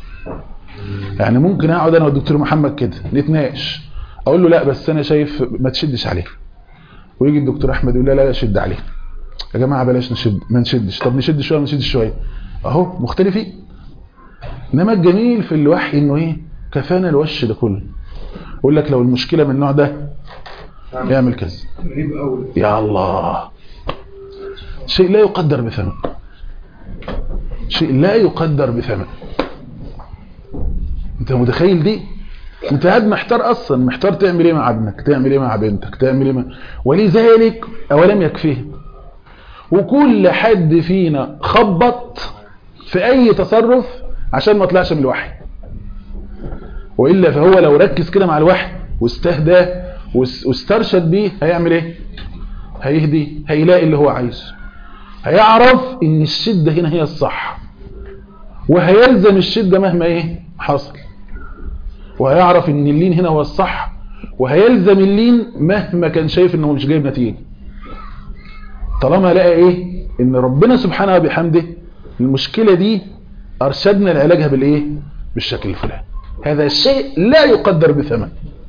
يعني ممكن اقعد انا والدكتور محمد كده نتناقش اقول له لا بس انا شايف ما تشدش عليه ويجي الدكتور احمد يقول لا لا لا شد عليه يا جماعه بلاش نشد ما نشدش طب نشد شويه ما نشدش شويه اهو مختلفين انما الجميل في الوحي انه ايه كفانا الوش ده كله يقول لك لو المشكله من النوع ده يعمل كذا غريب قوي يا الله شيء لا يقدر بثمن شيء لا يقدر بثمن انت متخيل دي انت قاعد محتار اصلا محتار تعمل ايه مع ابنك تعمل ايه مع بنتك تعمل ايه مع... ولذلك اولم يكفيه وكل حد فينا خبط في اي تصرف عشان ما طلعش من الوحي والا فهو لو ركز كده مع الوحي واستهدى واس- واسترشد بيه هيعمل ايه هيهدي هيلاقي اللي هو عايزه هيعرف ان الشدة هنا هي الصح وهيلزم الشدة مهما ايه حصل وهيعرف ان اللين هنا هو الصح وهيلزم اللين مهما كان شايف انه مش جايب نتيجة طالما لقى ايه ان ربنا سبحانه وبحمده المشكلة دي ارشدنا لعلاجها بالايه بالشكل الفلاني هذا الشيء لا يقدر بثمن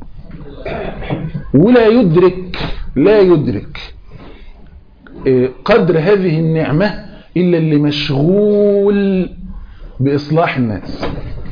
ولا يدرك لا يدرك إيه، قدر هذه النعمة إلا اللي مشغول بإصلاح الناس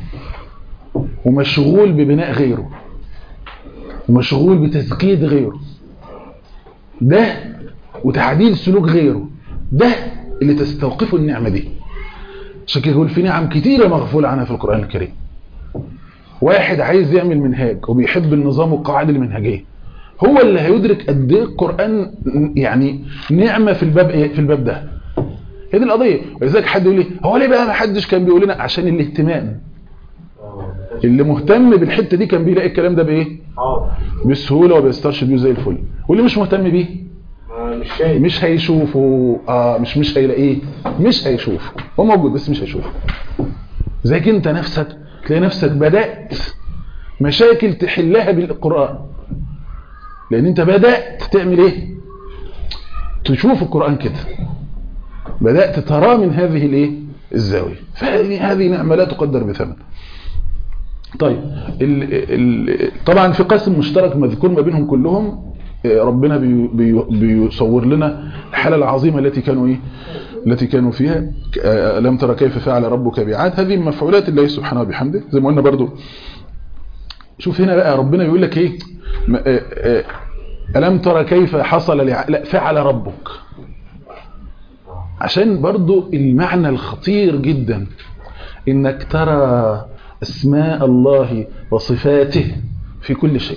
ومشغول ببناء غيره ومشغول بتزكية غيره ده وتعديل سلوك غيره ده اللي تستوقفه النعمة دي عشان كده يقول في نعم كتيرة مغفول عنها في القرآن الكريم واحد عايز يعمل منهاج وبيحب النظام والقواعد المنهجيه هو اللي هيدرك قد ايه القران يعني نعمه في الباب إيه؟ في الباب ده هي دي القضيه ولذلك حد يقول لي هو ليه بقى ما حدش كان بيقول لنا عشان الاهتمام اللي مهتم بالحته دي كان بيلاقي الكلام ده بايه بسهوله وبيسترشد بيه زي الفل واللي مش مهتم بيه مش شايف مش هيشوفه اه مش مش هيلاقيه مش هيشوفه هو موجود بس مش هيشوفه زيك انت نفسك تلاقي نفسك بدأت مشاكل تحلها بالقرآن لان انت بدأت تعمل ايه تشوف القرآن كده بدأت تراه من هذه الايه الزاوية فهذه هذه نعمة لا تقدر بثمن طيب ال ال طبعا في قسم مشترك مذكور ما بينهم كلهم ربنا بي بي بيصور لنا الحالة العظيمة التي كانوا ايه التي كانوا فيها لم ترى كيف فعل ربك بعاد هذه من مفعولات الله سبحانه وبحمده زي ما قلنا برضو شوف هنا بقى ربنا يقول لك ايه ألم ترى كيف حصل لع... لا فعل ربك عشان برضو المعنى الخطير جدا انك ترى اسماء الله وصفاته في كل شيء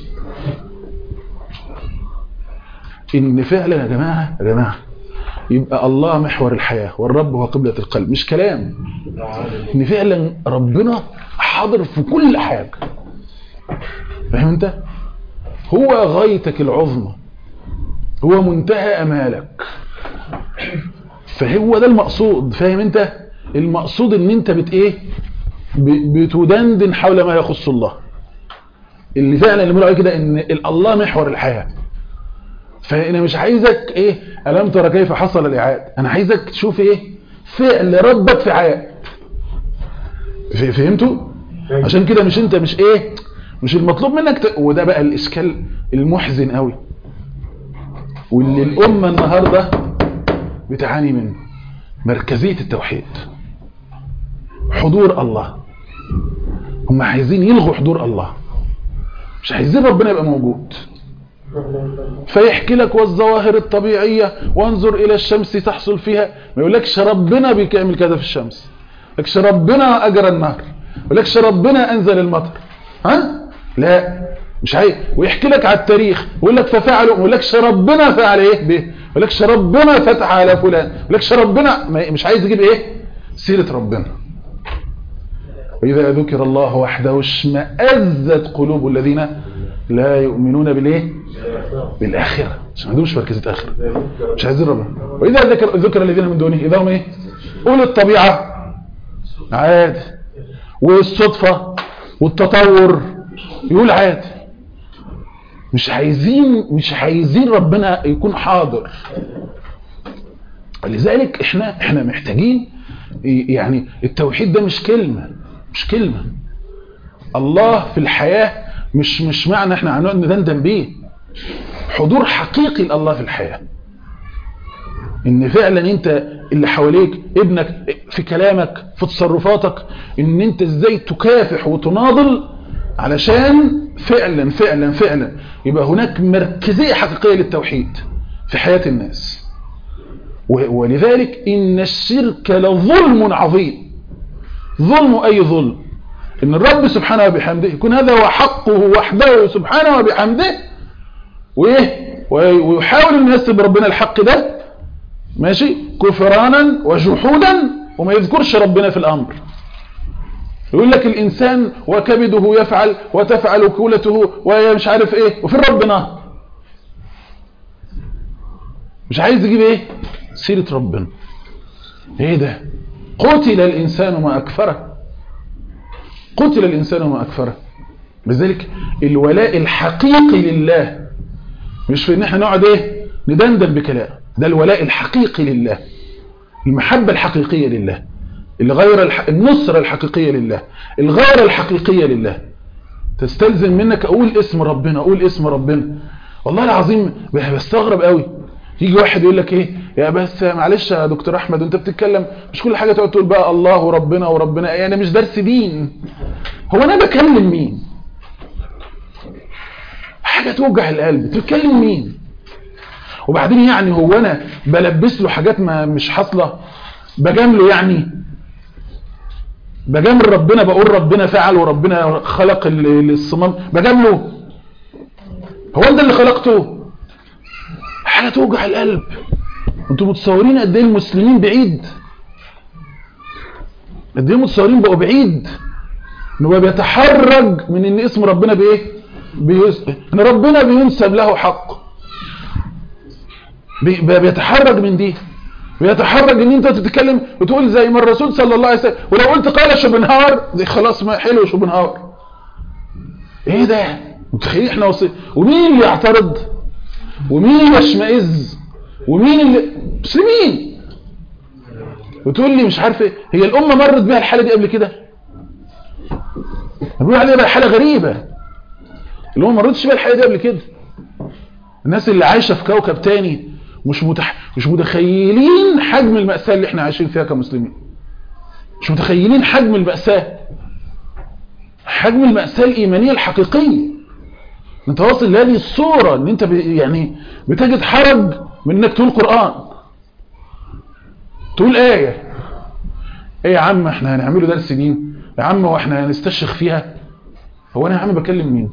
ان فعلا يا جماعة يا جماعة يبقى الله محور الحياة والرب هو قبلة القلب مش كلام ان فعلا ربنا حاضر في كل حاجة فاهم انت هو غايتك العظمى هو منتهى امالك فهو ده المقصود فاهم انت المقصود ان انت بت ايه ب- بتدندن حول ما يخص الله اللي فعلا اللي بيقولوا عليه كده ان ال- الله محور الحياه فانا مش عايزك ايه الم ترى كيف حصل الاعاد انا عايزك تشوف ايه فعل ربك في عاد ف- فهمتوا عشان كده مش انت مش ايه مش المطلوب منك ت... وده بقى الاشكال المحزن قوي واللي الامه النهارده بتعاني منه مركزيه التوحيد حضور الله هم عايزين يلغوا حضور الله مش عايزين ربنا يبقى موجود فيحكي لك والظواهر الطبيعية وانظر إلى الشمس تحصل فيها ما يقولكش ربنا بيعمل كذا في الشمس يقولكش ربنا أجرى النهر يقولكش ربنا أنزل المطر ها لا مش عايز ويحكي لك على التاريخ ويقول لك ففعلوا ما يقولكش ربنا فعل ايه به ما يقولكش ربنا فتح على فلان ما يقولكش ربنا ما- مش عايز يجيب ايه سيرة ربنا وإذا ذكر الله وحده اشمأزت قلوب الذين لا يؤمنون بالايه بالآخرة عشان ما عندهمش مركزة آخرة مش عايزين ربنا وإذا ذكر ذكر الذين من دونه إذا هم إيه قول الطبيعة عادي والصدفة والتطور يقول عادي مش عايزين مش عايزين ربنا يكون حاضر لذلك احنا احنا محتاجين يعني التوحيد ده مش كلمة مش كلمة الله في الحياة مش مش معنى احنا هنقعد ندندن بيه حضور حقيقي لله في الحياة ان فعلا انت اللي حواليك ابنك في كلامك في تصرفاتك ان انت ازاي تكافح وتناضل علشان فعلا فعلا فعلا يبقى هناك مركزية حقيقية للتوحيد في حياة الناس و- ولذلك إن الشرك لظلم عظيم ظلم أي ظلم إن الرب سبحانه وبحمده يكون هذا هو حقه وحده سبحانه وبحمده وإيه وي- ويحاول أن يسب ربنا الحق ده ماشي كفرانا وجحودا وما يذكرش ربنا في الأمر يقول لك الإنسان وكبده يفعل وتفعل كولته ومش عارف إيه وفي ربنا مش عايز يجيب إيه سيرة ربنا إيه ده قتل الإنسان ما أكفره قتل الإنسان ما أكفره لذلك الولاء الحقيقي لله مش في ان احنا نقعد ايه ندندن بكلام ده الولاء الحقيقي لله المحبة الحقيقية لله الغير الح... النصرة الحقيقية لله الغيرة الحقيقية لله تستلزم منك اقول اسم ربنا اقول اسم ربنا والله العظيم بستغرب قوي يجي واحد يقول لك ايه يا بس معلش يا دكتور احمد وانت بتتكلم مش كل حاجة تقعد تقول بقى الله وربنا وربنا يعني مش درس دين هو انا بكلم مين حاجة توجع القلب تتكلم مين وبعدين يعني هو انا بلبس له حاجات ما مش حاصله بجامله يعني بجامل ربنا بقول ربنا فعل وربنا خلق ال- الصمام بجامله هو انت اللي خلقته حاجه توجع القلب انتوا متصورين قد ايه المسلمين بعيد قد ايه المتصورين بقوا بعيد انه بقى بيتحرج من ان اسم ربنا بايه بيس... ان ربنا بينسب له حق بي- بي- بيتحرج من دي بيتحرج ان انت تتكلم وتقول زي ما الرسول صلى الله عليه وسلم ولو قلت قال شوبنهاور دي خلاص ما حلو شوبنهاور ايه ده متخيل احنا وصل ومين اللي يعترض ومين اللي يشمئز ومين اللي مسلمين وتقول لي مش عارف ايه هي الامه مرت بيها الحاله دي قبل كده بيقول عليها بقى حاله غريبه اللي هو ما مرتش بيها الحاله دي قبل كده الناس اللي عايشه في كوكب تاني مش متح... مش متخيلين حجم المأساة اللي احنا عايشين فيها كمسلمين مش متخيلين حجم المأساة حجم المأساة الإيمانية الحقيقية انت واصل لهذه الصورة ان انت ب... يعني بتجد حرج من انك تقول قرآن تقول ايه ايه يا عم احنا هنعمله درس دين يا عم واحنا هنستشيخ فيها هو انا يا عم بكلم مين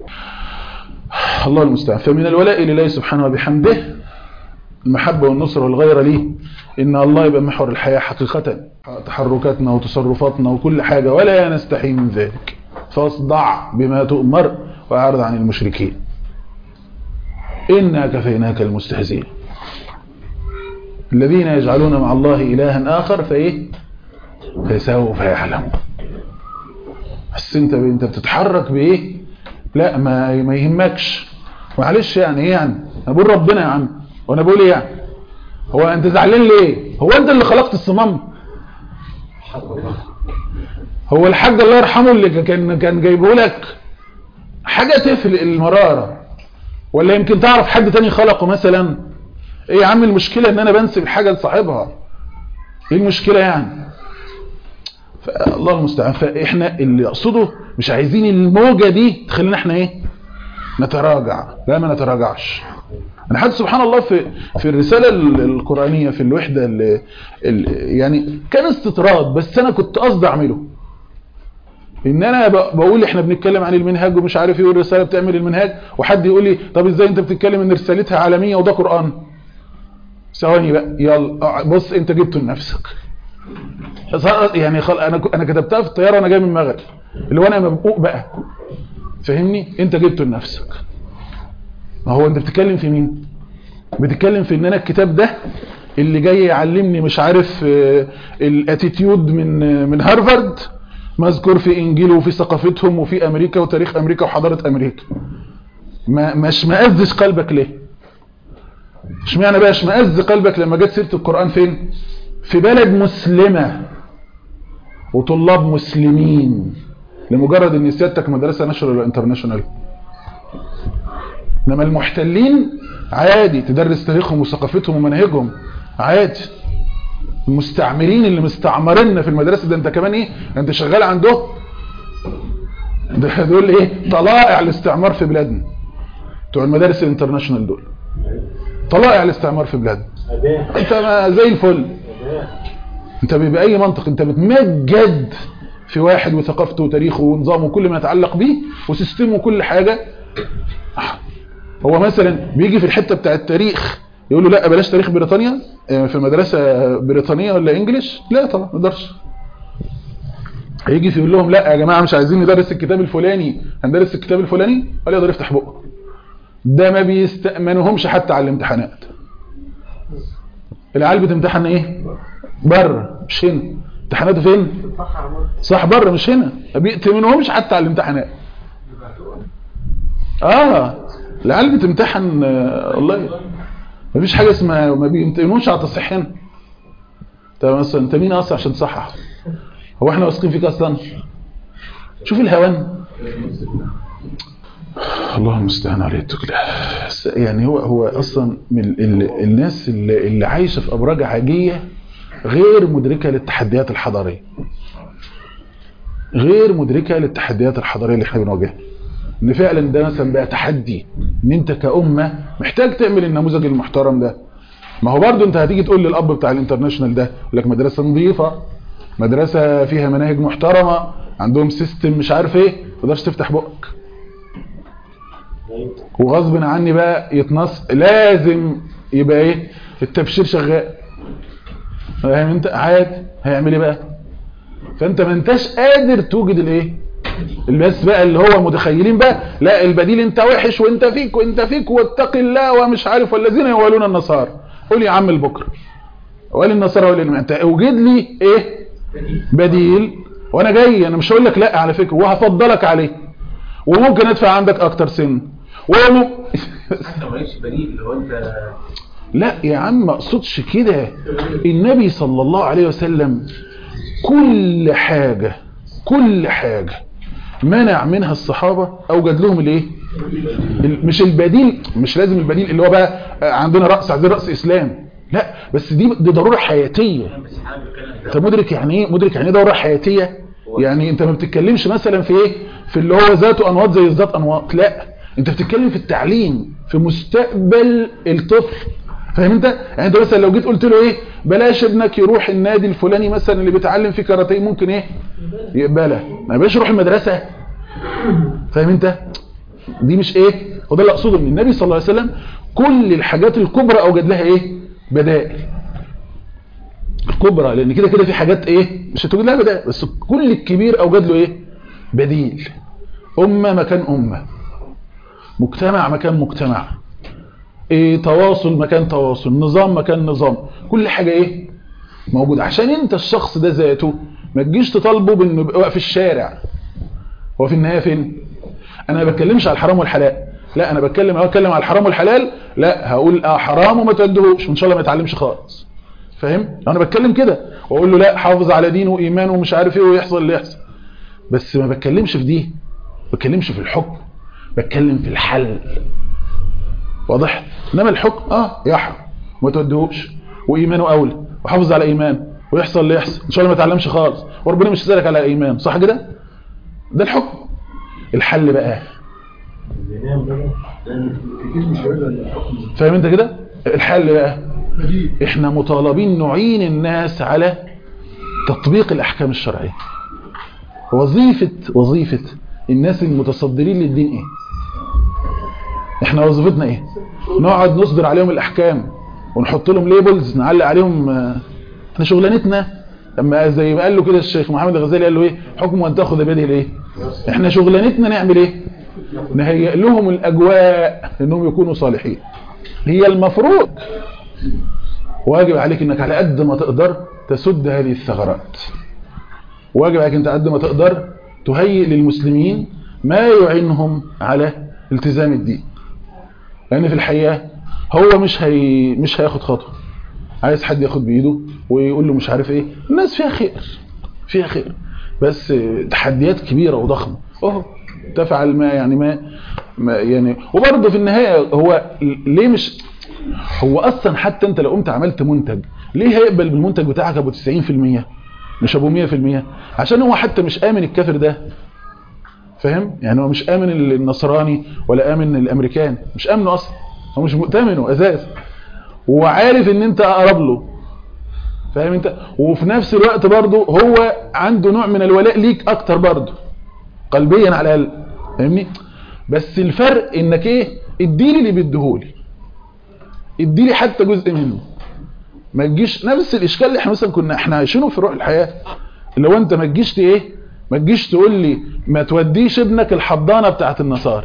الله المستعان فمن الولاء لله سبحانه وبحمده المحبة والنصر والغيرة ليه إن الله يبقى محور الحياة حقيقة تحركاتنا وتصرفاتنا وكل حاجة ولا نستحي من ذلك فاصدع بما تؤمر وأعرض عن المشركين إنا كفيناك المستهزئين الذين يجعلون مع الله إلها آخر فإيه فسوف يعلمون بس انت انت بتتحرك بايه لا ما ما يهمكش معلش يعني ايه يعني انا بقول ربنا يا عم وانا بقول ايه يعني هو انت زعلان ليه هو انت اللي خلقت الصمام هو الحاج الله يرحمه اللي كان كان جايبه لك حاجه تفلق المراره ولا يمكن تعرف حد تاني خلقه مثلا ايه يا عم المشكله ان انا بنسب حاجه لصاحبها ايه المشكله يعني الله المستعان فاحنا اللي يقصده مش عايزين الموجة دي تخلينا احنا ايه نتراجع لا ما نتراجعش انا حد سبحان الله في في الرسالة القرآنية في الوحدة اللي يعني كان استطراد بس انا كنت قصدي اعمله ان انا بقول احنا بنتكلم عن المنهاج ومش عارف ايه والرسالة بتعمل المنهاج وحد يقول لي طب ازاي انت بتتكلم ان رسالتها عالمية وده قرآن ثواني بقى يلا بص انت جبته لنفسك يعني خل... انا انا كتبتها في الطياره وانا جاي من المغرب اللي هو انا مبقوق بقى فاهمني انت جبته لنفسك ما هو انت بتتكلم في مين بتتكلم في ان انا الكتاب ده اللي جاي يعلمني مش عارف الاتيتيود من من هارفارد مذكور في انجيل وفي ثقافتهم وفي امريكا وتاريخ امريكا وحضاره امريكا ما مش مأزش قلبك ليه اشمعنى بقى اشمئز قلبك لما جت سيره القران فين في بلد مسلمة وطلاب مسلمين لمجرد ان سيادتك مدرسة ناشونال ولا انترناشونال انما المحتلين عادي تدرس تاريخهم وثقافتهم ومناهجهم عادي المستعمرين اللي مستعمريننا في المدرسة ده انت كمان ايه انت شغال عنده ده دول ايه طلائع الاستعمار في بلادنا بتوع المدارس الانترناشونال دول طلائع الاستعمار في بلادنا انت ما زي الفل انت بأي منطق انت بتمجد في واحد وثقافته وتاريخه ونظامه وكل ما يتعلق بيه وسيستمه وكل حاجة هو مثلا بيجي في الحتة بتاع التاريخ يقول له لا بلاش تاريخ بريطانيا في مدرسة بريطانية ولا انجليش لا طبعا ما نقدرش هيجي يقول لهم لا يا جماعة مش عايزين ندرس الكتاب الفلاني هندرس الكتاب الفلاني ولا يقدر يفتح بقه ده ما بيستأمنهمش حتى على الامتحانات العيال بتمتحن ايه بره مش هنا امتحاناته فين صح بره مش هنا ما بيأتمنهمش حتى على الامتحانات اه العيال بتمتحن آه والله ما فيش حاجه اسمها ما بيمتحنوش على تصحيح هنا طب مثلا انت مين اصلا عشان تصحح هو احنا واثقين فيك اصلا شوف الهوان الله المستعان عليه التكلة يعني هو هو اصلا من ال الناس اللي, اللي عايشه في ابراج عاجيه غير مدركه للتحديات الحضاريه غير مدركه للتحديات الحضاريه اللي احنا بنواجهها ان فعلا ده مثلا بقى تحدي ان انت كأمة محتاج تعمل النموذج المحترم ده ما هو برضه انت هتيجي تقول للاب بتاع الانترناشونال ده يقول لك مدرسه نظيفه مدرسه فيها مناهج محترمه عندهم سيستم مش عارف ايه ما تقدرش تفتح بقك وغصب عني بقى يتنص لازم يبقى ايه التبشير شغال فاهم انت عادي هيعمل ايه بقى فانت ما انتش قادر توجد الايه الناس بقى اللي هو متخيلين بقى لا البديل انت وحش وانت فيك وانت فيك واتق الله ومش عارف والذين يوالون النصارى قول يا عم البكر وقال النصارى وقال انت اوجد لي ايه بديل وانا جاي انا مش هقول لك لا على فكره وهفضلك عليه وممكن ادفع عندك اكتر سن وم... حتى مالكش بديل هو انت لا يا عم ما اقصدش كده النبي صلى الله عليه وسلم كل حاجة كل حاجة منع منها الصحابة اوجد لهم الايه مش البديل مش لازم البديل اللي هو بقى عندنا رأس عايزين رأس اسلام لا بس دي دي ضرورة حياتية انت مدرك يعني ايه مدرك يعني ايه ضرورة حياتية يعني انت ما بتتكلمش مثلا في ايه في اللي هو ذاته انواط زي ذات انواط لا انت بتتكلم في التعليم في مستقبل الطفل فاهم انت يعني انت مثلا لو جيت قلت له ايه بلاش ابنك يروح النادي الفلاني مثلا اللي بيتعلم فيه كاراتيه ممكن ايه يقبلها ما يبقاش يروح المدرسه فاهم انت دي مش ايه وده اللي اقصده ان النبي صلى الله عليه وسلم كل الحاجات الكبرى اوجد لها ايه بدائل الكبرى لان كده كده في حاجات ايه مش هتوجد لها بدائل بس كل الكبير اوجد له ايه بديل امه مكان امه مجتمع مكان مجتمع إيه تواصل مكان تواصل نظام مكان نظام كل حاجه ايه موجود عشان انت الشخص ده ذاته ما تجيش تطالبه بانه يبقى واقف في الشارع هو في النهايه فين انا ما بتكلمش على الحرام والحلال لا انا بتكلم انا بتكلم على الحرام والحلال لا هقول اه حرام وما تودهوش وان شاء الله ما يتعلمش خالص فاهم انا بتكلم كده واقول له لا حافظ على دينه وايمانه ومش عارف ايه ويحصل اللي يحصل بس ما بتكلمش في دي ما بتكلمش في الحكم بتكلم في الحل واضح انما الحكم اه يحرم وما تودهوش وايمانه اولى وحافظ على ايمان ويحصل اللي يحصل ان شاء الله ما يتعلمش خالص وربنا مش سالك على ايمان صح كده ده الحكم الحل بقى فاهم انت كده الحل بقى بديل احنا مطالبين نعين الناس على تطبيق الاحكام الشرعيه وظيفه وظيفه الناس المتصدرين للدين ايه احنا وظيفتنا ايه نقعد نصدر عليهم الاحكام ونحط لهم ليبلز نعلق عليهم آه، احنا شغلانتنا لما زي ما قال له كده الشيخ محمد الغزالي قال له ايه حكم ان تاخذ بيده الايه احنا شغلانتنا نعمل ايه نهيئ لهم الاجواء انهم يكونوا صالحين هي المفروض واجب عليك انك على قد ما تقدر تسد هذه الثغرات واجب عليك انت على قد ما تقدر تهيئ للمسلمين ما يعينهم على التزام الدين لان في الحقيقه هو مش هي مش هياخد خطوه عايز حد ياخد بايده ويقول له مش عارف ايه الناس فيها خير فيها خير بس تحديات كبيره وضخمه اهو تفعل ما يعني ما, ما يعني وبرضه في النهايه هو ليه مش هو اصلا حتى انت لو قمت عملت منتج ليه هيقبل بالمنتج بتاعك ابو 90% مش ابو 100% عشان هو حتى مش امن الكافر ده فاهم يعني هو مش امن النصراني ولا امن الامريكان مش امنه اصلا هو مش مؤتمنه اساسا وعارف ان انت اقرب له فاهم انت وفي نفس الوقت برضه هو عنده نوع من الولاء ليك اكتر برضه قلبيا على الاقل فاهمني بس الفرق انك ايه اديني اللي بيديهولي اديني حتى جزء منه ما تجيش نفس الاشكال اللي احنا مثلا كنا احنا عايشينه في روح الحياه اللي هو انت ما تجيش ت- ايه ما تجيش تقول لي ما توديش ابنك الحضانه بتاعت النصارى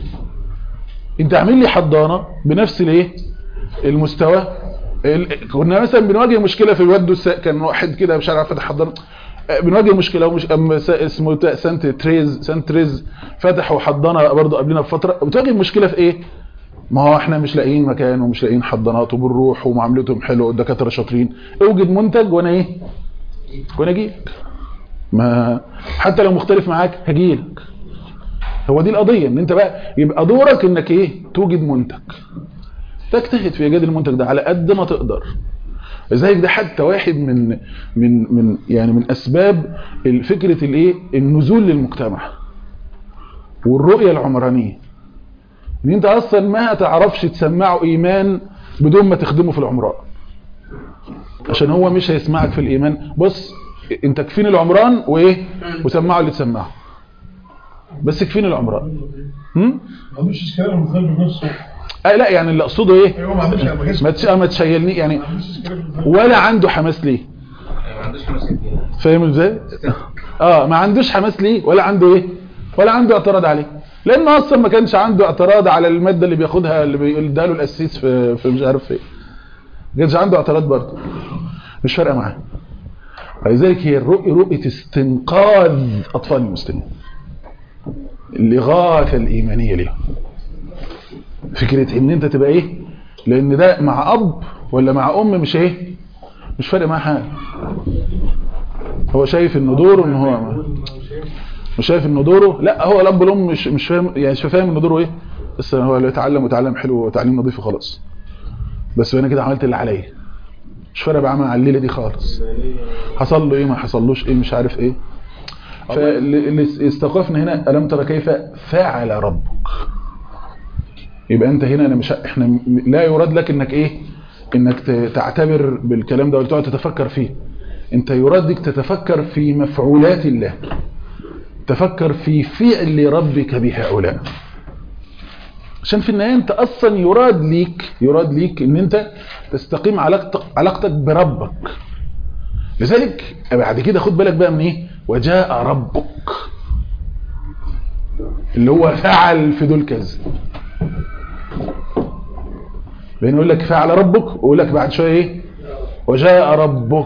انت اعمل لي حضانه بنفس الايه المستوى ال- كنا مثلا بنواجه مشكله في الواد الس- كان واحد كده مش عارف فتح حضانه آه، بنواجه مشكله ومش أم س- اسمه تا- سانت تريز سانت تريز فتحوا حضانه برضه قبلنا بفتره بتواجه المشكله في ايه ما هو احنا مش لاقيين مكان ومش لاقيين حضانات وبنروح ومعاملتهم حلوه والدكاتره شاطرين اوجد منتج وانا ايه وانا اجيلك ما حتى لو مختلف معاك هجيلك هو دي القضيه ان انت بقى يبقى دورك انك ايه توجد منتج تجتهد في ايجاد المنتج ده على قد ما تقدر لذلك ده حتى واحد من من من يعني من اسباب فكره الايه النزول للمجتمع والرؤيه العمرانيه ان انت اصلا ما هتعرفش تسمعه ايمان بدون ما تخدمه في العمران عشان هو مش هيسمعك في الايمان بص انت كفين العمران وايه وسمعه اللي تسمعه بس كفين العمران هم؟ ما عندوش اشكال المثال بنفسه آه لا يعني اللي اقصده ايه ايوه ما عندوش ما كانش ما تش- ما تشيلني يعني ما عندوش اشكال المثال ولا عنده حماس ليه ما عندوش خمس فاهم ازاي اه ما عندوش حماس ليه ولا عنده ايه ولا عنده اعتراض عليه لانه اصلا ما كانش عنده اعتراض على الماده اللي بياخدها اللي بيديها له القسيس في في مش عارف ايه ما كانش عنده اعتراض برضه مش فارقه معاه ولذلك هي الرؤية رؤية استنقاذ أطفال المسلمين الإغاثة الإيمانية ليهم فكرة إن أنت تبقى إيه لأن ده مع أب ولا مع أم مش إيه مش فارق معاه حاجة هو شايف إن دوره إن هو مش شايف إن دوره لا هو الأب والأم مش مش فاهم يعني مش فاهم إن دوره إيه بس هو اللي يتعلم وتعلم حلو وتعليم نظيف وخلاص بس أنا كده عملت اللي عليا مش فارق بقى مع الليله دي خالص حصل له ايه ما حصلوش ايه مش عارف ايه فاللي استوقفنا هنا الم ترى كيف فعل ربك يبقى انت هنا انا مش احنا م- لا يراد لك انك ايه انك ت- تعتبر بالكلام ده وتقعد تتفكر فيه انت يراد لك تتفكر في مفعولات الله تفكر في فعل ربك بهؤلاء عشان في النهايه انت اصلا يراد ليك يراد ليك ان انت تستقيم علاقتك علاقتك بربك لذلك بعد كده خد بالك بقى من ايه وجاء ربك اللي هو فعل في دول كذا لان يقول لك فعل ربك ويقول لك بعد شويه ايه وجاء ربك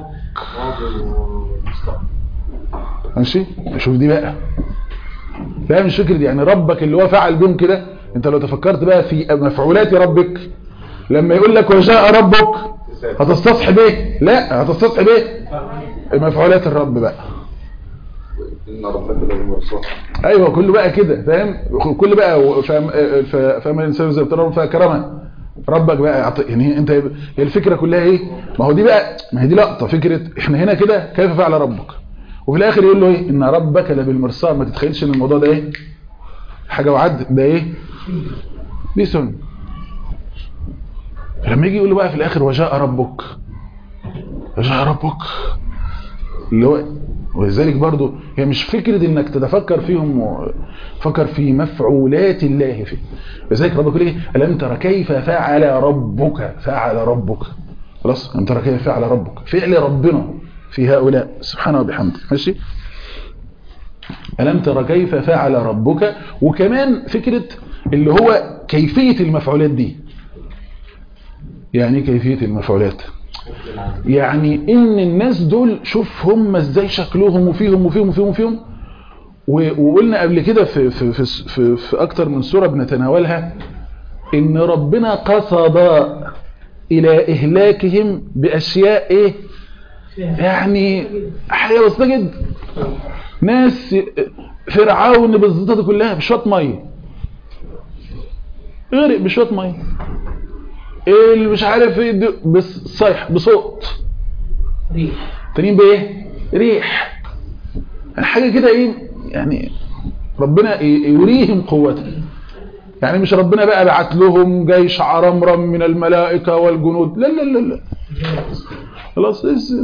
ماشي شوف دي بقى لا مش فكره دي يعني ربك اللي هو فعل بهم كده انت لو تفكرت بقى في مفعولات ربك لما يقول لك وجاء ربك هتستصحب ايه لا هتستصحب ايه مفعولات الرب بقى إن ربك للمرصاد ايوه كله بقى كده فاهم كل بقى فاهم ف- فاهم الانسان زي بتقول فكرمه ربك بقى يعطي يعني انت هي الفكره كلها ايه ما هو دي بقى ما هي دي لقطه فكره احنا هنا كده كيف فعل ربك وفي الاخر يقول له ايه ان ربك لبالمرصاد ما تتخيلش ان الموضوع ده ايه حاجه وعد ده ايه دي سنه لما يجي يقول له بقى في الاخر وجاء ربك وجاء ربك اللي هو ولذلك برضو هي مش فكرة انك تتفكر فيهم و- فكر في مفعولات الله فيه لذلك ربك يقول ايه ألم ترى كيف فعل ربك فعل ربك خلاص ألم ترى كيف فعل ربك فعل ربنا في هؤلاء سبحانه وبحمده ماشي ألم ترى كيف فعل ربك وكمان فكرة اللي هو كيفية المفعولات دي يعني إيه كيفية المفعولات يعني ان الناس دول شوف هم ازاي شكلهم وفيهم وفيهم وفيهم وفيهم و- وقلنا قبل كده في, في, في, في, في اكتر من سورة بنتناولها ان ربنا قصد الى اهلاكهم باشياء ايه يعني حاجة بسيطة جدا ناس فرعون بالزيطة دي كلها بشوية مية غرق بشوية مية اللي مش عارف ايه ده- بس صيح بصوت تانيين بايه ريح حاجه كده ايه يعني ربنا ي- يريهم قوته يعني مش ربنا بقى بعت لهم جيش عرمرم من الملائكه والجنود لا لا لا لا خلاص إز-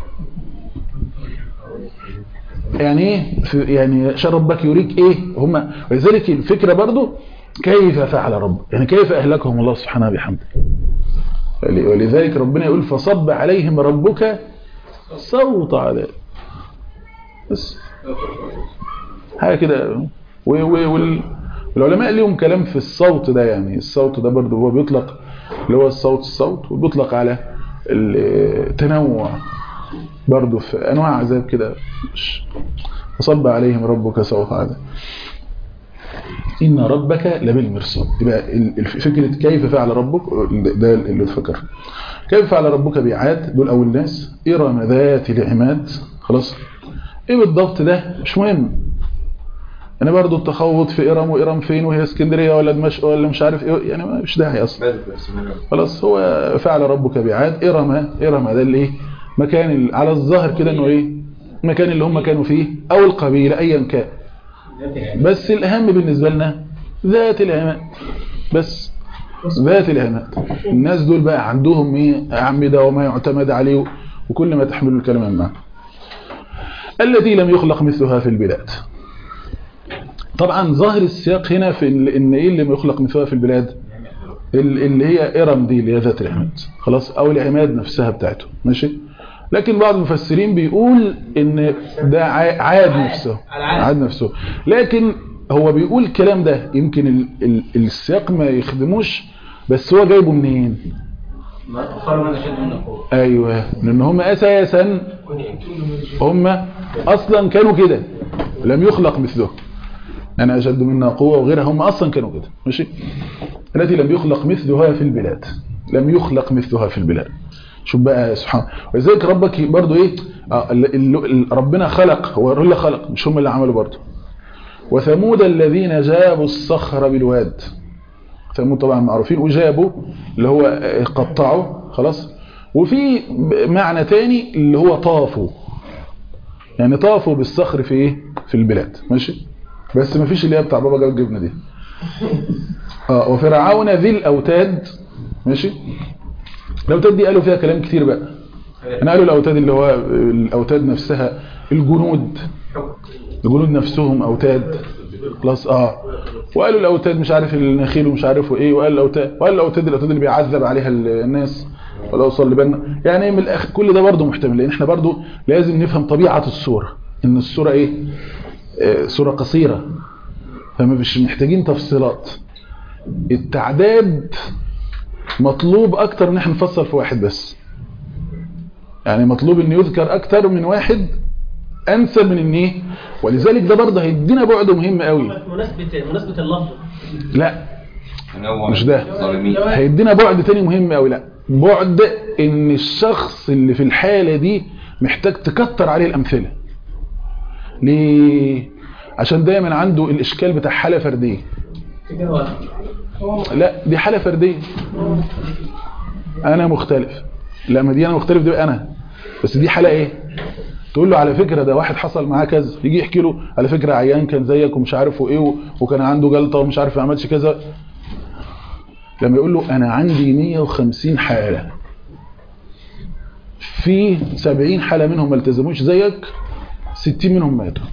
يعني ايه في- يعني عشان ربك يريك ايه هم ولذلك الفكره برضو كيف فعل رب يعني كيف اهلكهم الله سبحانه بحمده ولذلك ربنا يقول فصب عليهم ربك صوت عذاب بس حاجه كده و- و- وال- والعلماء ليهم كلام في الصوت ده يعني الصوت ده برضه هو بيطلق اللي هو الصوت الصوت وبيطلق على التنوع برضه في انواع عذاب كده مش- فصب عليهم ربك صوت عذاب إن ربك لبالمرصاد يبقى ال- الف- فكرة كيف فعل ربك ده اللي تفكر كيف فعل ربك بعاد دول أول ناس إرم ذات العماد خلاص إيه بالضبط ده مش مهم أنا برضو التخوض في إرم وإرم فين وهي اسكندرية ولا دمشق ولا مش عارف إيه يعني مش داعي أصلا ماذا تقسمون خلاص هو فعل ربك بعاد إرم إرم ده اللي إيه مكان ال- على الظاهر كده إنه إيه المكان اللي هم كانوا فيه أو القبيلة أيا كان بس الأهم بالنسبة لنا ذات العماد بس ذات العماد الناس دول بقى عندهم ايه أعمدة وما يعتمد عليه وكل ما تحمل الكلمة معه التي لم يخلق مثلها في البلاد طبعا ظاهر السياق هنا في ال- ان ايه اللي لم يخلق مثلها في البلاد ال- اللي هي ارم دي اللي هي ذات العماد خلاص او العماد نفسها بتاعته ماشي لكن بعض المفسرين بيقول ان ده ع- عاد نفسه عاد نفسه لكن هو بيقول الكلام ده يمكن ال ال السياق ما يخدموش بس هو جايبه منين ما أخر من أشد من قوة ايوه لان هم اساسا هم اصلا كانوا كده لم يخلق مثله انا اشد منا قوه وغيرها هم اصلا كانوا كده ماشي التي لم يخلق مثلها في البلاد لم يخلق مثلها في البلاد شوف بقى سبحان ولذلك ربك برضو ايه آه، ال- ال- ال- ربنا خلق هو اللي خلق مش هم اللي عملوا برضو وثمود الذين جابوا الصخر بالواد ثمود طبعا معروفين وجابوا اللي هو آه، قطعوا خلاص وفي معنى تاني اللي هو طافوا يعني طافوا بالصخر في ايه في البلاد ماشي بس ما فيش اللي هي بتاع بابا جاب الجبنه دي اه وفرعون ذي الاوتاد ماشي الاوتاد دي قالوا فيها كلام كتير بقى انا قالوا الاوتاد اللي هو الاوتاد نفسها الجنود الجنود نفسهم اوتاد خلاص اه وقالوا الاوتاد مش عارف النخيل ومش عارفه ايه وقال الاوتاد وقال الاوتاد الاوتاد اللي بيعذب عليها الناس ولا اوصل لبالنا يعني من الاخر كل ده برضه محتمل لان احنا برضه لازم نفهم طبيعه الصوره ان الصوره ايه آه صوره قصيره فما مش محتاجين تفصيلات التعداد مطلوب اكتر ان احنا نفصل في واحد بس يعني مطلوب ان يذكر اكتر من واحد انسب من ان ايه ولذلك ده برضه هيدينا بعد مهم قوي مناسبة مناسبة اللفظ لا تنوع مش ده الظالمين هيدينا بعد تاني مهم قوي لا بعد ان الشخص اللي في الحالة دي محتاج تكتر عليه الامثلة ليه عشان دايما عنده الاشكال بتاع حالة فردية اتجاه واحد لا دي حالة فردية انا مختلف لا ما دي انا مختلف دي بقى انا بس دي حالة ايه تقول له على فكرة ده واحد حصل معاه كذا يجي يحكي له على فكرة عيان كان زيك ومش عارفه ايه و- وكان عنده جلطة ومش عارف ما عملش كذا لما يقول له انا عندي 150 حالة في 70 حالة منهم ما التزموش زيك 60 منهم ماتوا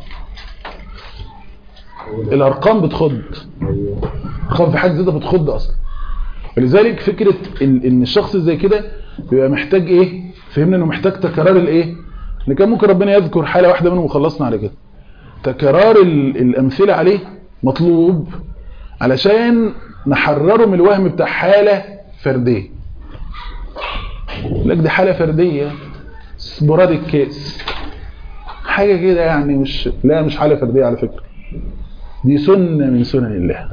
الارقام بتخض الارقام في حد ذاتها بتخض اصلا ولذلك فكرة ان إن الشخص زي كده بيبقى محتاج ايه فهمنا انه محتاج تكرار الايه ان كان ممكن ربنا يذكر حالة واحدة منهم وخلصنا على كده تكرار ال- الامثلة عليه مطلوب علشان نحرره من الوهم بتاع حالة فردية لك دي حالة فردية سبوراديك كيس حاجة كده يعني مش لا مش حالة فردية على فكرة دي سنة من سنن الله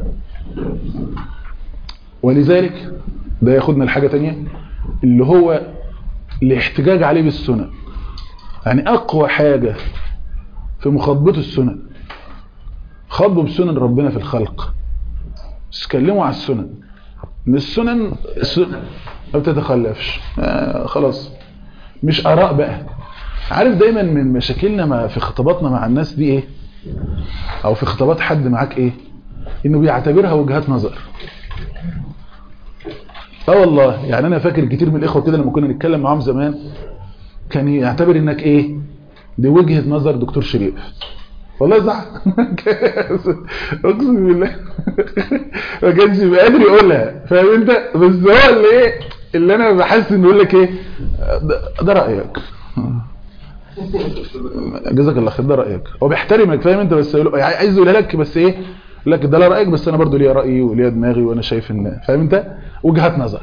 ولذلك ده ياخدنا لحاجة تانية اللي هو الاحتجاج عليه بالسنن يعني أقوى حاجة في مخاطبته السنن خاطبوا بسنن ربنا في الخلق بس اتكلموا على السنن ان السنن السنن ما بتتخلفش آه خلاص مش آراء بقى عارف دايما من مشاكلنا مع في خطاباتنا مع الناس دي ايه او في خطابات حد معاك ايه انه بيعتبرها وجهات نظر اه والله يعني انا فاكر كتير من الاخوه كده لما كنا نتكلم معاهم زمان كان يعتبر انك ايه دي وجهه نظر دكتور شريف والله زعل اقسم بالله ما كانش قادر يقولها فاهم انت بس هو اللي ايه اللي انا بحس انه يقول لك ايه ده, ده رايك جزاك الله خير ده رايك هو بيحترمك فاهم انت بس يقول- عايز يقولها لك بس ايه يقول لك ده لا رايك بس انا برضو ليا رايي وليا دماغي وانا شايف ان فاهم انت وجهات نظر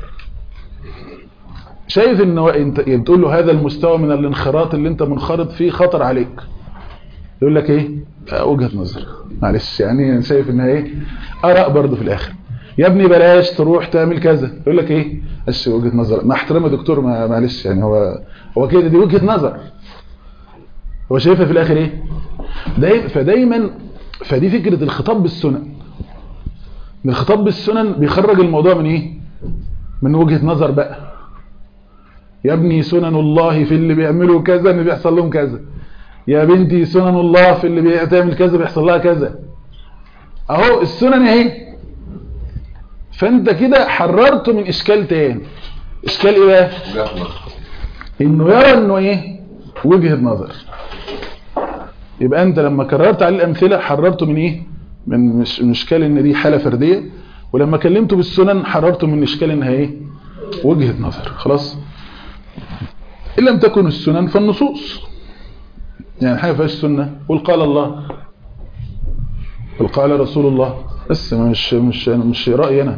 شايف ان هو انت بتقول له هذا المستوى من الانخراط اللي انت منخرط فيه خطر عليك يقول لك ايه آه، وجهة نظر معلش يعني انا شايف انها ايه اراء برضو في الاخر يا ابني بلاش تروح تعمل كذا يقول لك ايه معلش وجهة نظر مع احترام يا دكتور ما- معلش يعني هو هو كده دي وجهة نظر هو شايفها في الاخر ايه دايما فدايما فدي فكرة الخطاب بالسنن ان الخطاب بالسنن بيخرج الموضوع من ايه من وجهة نظر بقى يا ابني سنن الله في اللي بيعملوا كذا ان بيحصل لهم كذا يا بنتي سنن الله في اللي بتعمل كذا بيحصل لها كذا اهو السنن اهي فانت كده حررته من اشكال تاني اشكال ايه بقى وجهة نظر انه يرى انه ايه وجهة نظر يبقى انت لما كررت عليه الامثله حررته من ايه من مش من اشكال ان دي حاله فرديه ولما كلمته بالسنن حررته من اشكال انها ايه وجهة نظر خلاص ان لم تكن السنن فالنصوص يعني حاجه فيهاش سنه قل قال الله قل قال رسول الله بس مش مش مش رايي انا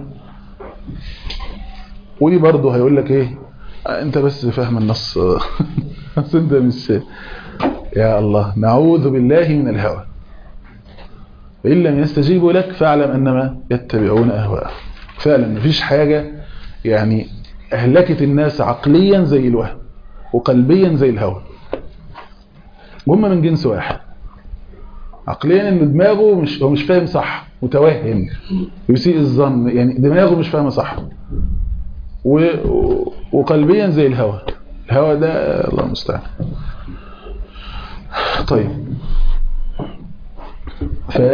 ودي برضه هيقول لك ايه انت بس فاهم النص بس انت مش يا الله نعوذ بالله من الهوى فإن لم يستجيبوا لك فاعلم أنما يتبعون أهواءهم فعلا مفيش حاجة يعني أهلكت الناس عقليا زي الوهم وقلبيا زي الهوى هم من جنس واحد عقليا ان دماغه مش هو مش فاهم صح متوهم يسيء الظن يعني دماغه مش فاهمه صح و... وقلبيا زي الهوى الهوى ده الله المستعان طيب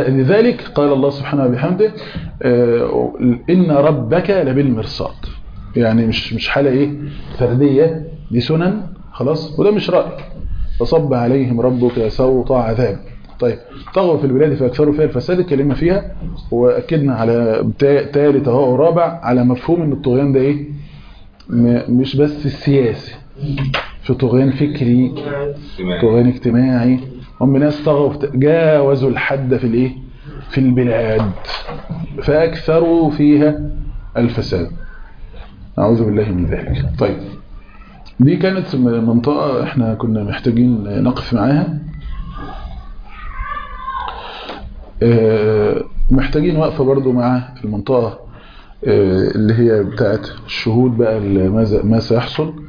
فلذلك قال الله سبحانه وبحمده آه، إن ربك لبالمرصاد يعني مش مش حالة ايه فردية دي سنن خلاص وده مش رأي فصب عليهم ربك سوط عذاب طيب طغوا في البلاد فاكثروا فيها الفساد اتكلمنا فيها واكدنا على ثالث اهو ورابع على مفهوم ان الطغيان ده ايه م- مش بس السياسي في طغيان فكري طغيان اجتماعي هم ناس طغوا في- جاوزوا الحد في الايه في البلاد فاكثروا فيها الفساد اعوذ بالله من ذلك طيب دي كانت منطقة احنا كنا محتاجين نقف معاها اه، محتاجين وقفة برضو مع المنطقة اه، اللي هي بتاعت الشهود بقى اللي ماذا- ما سيحصل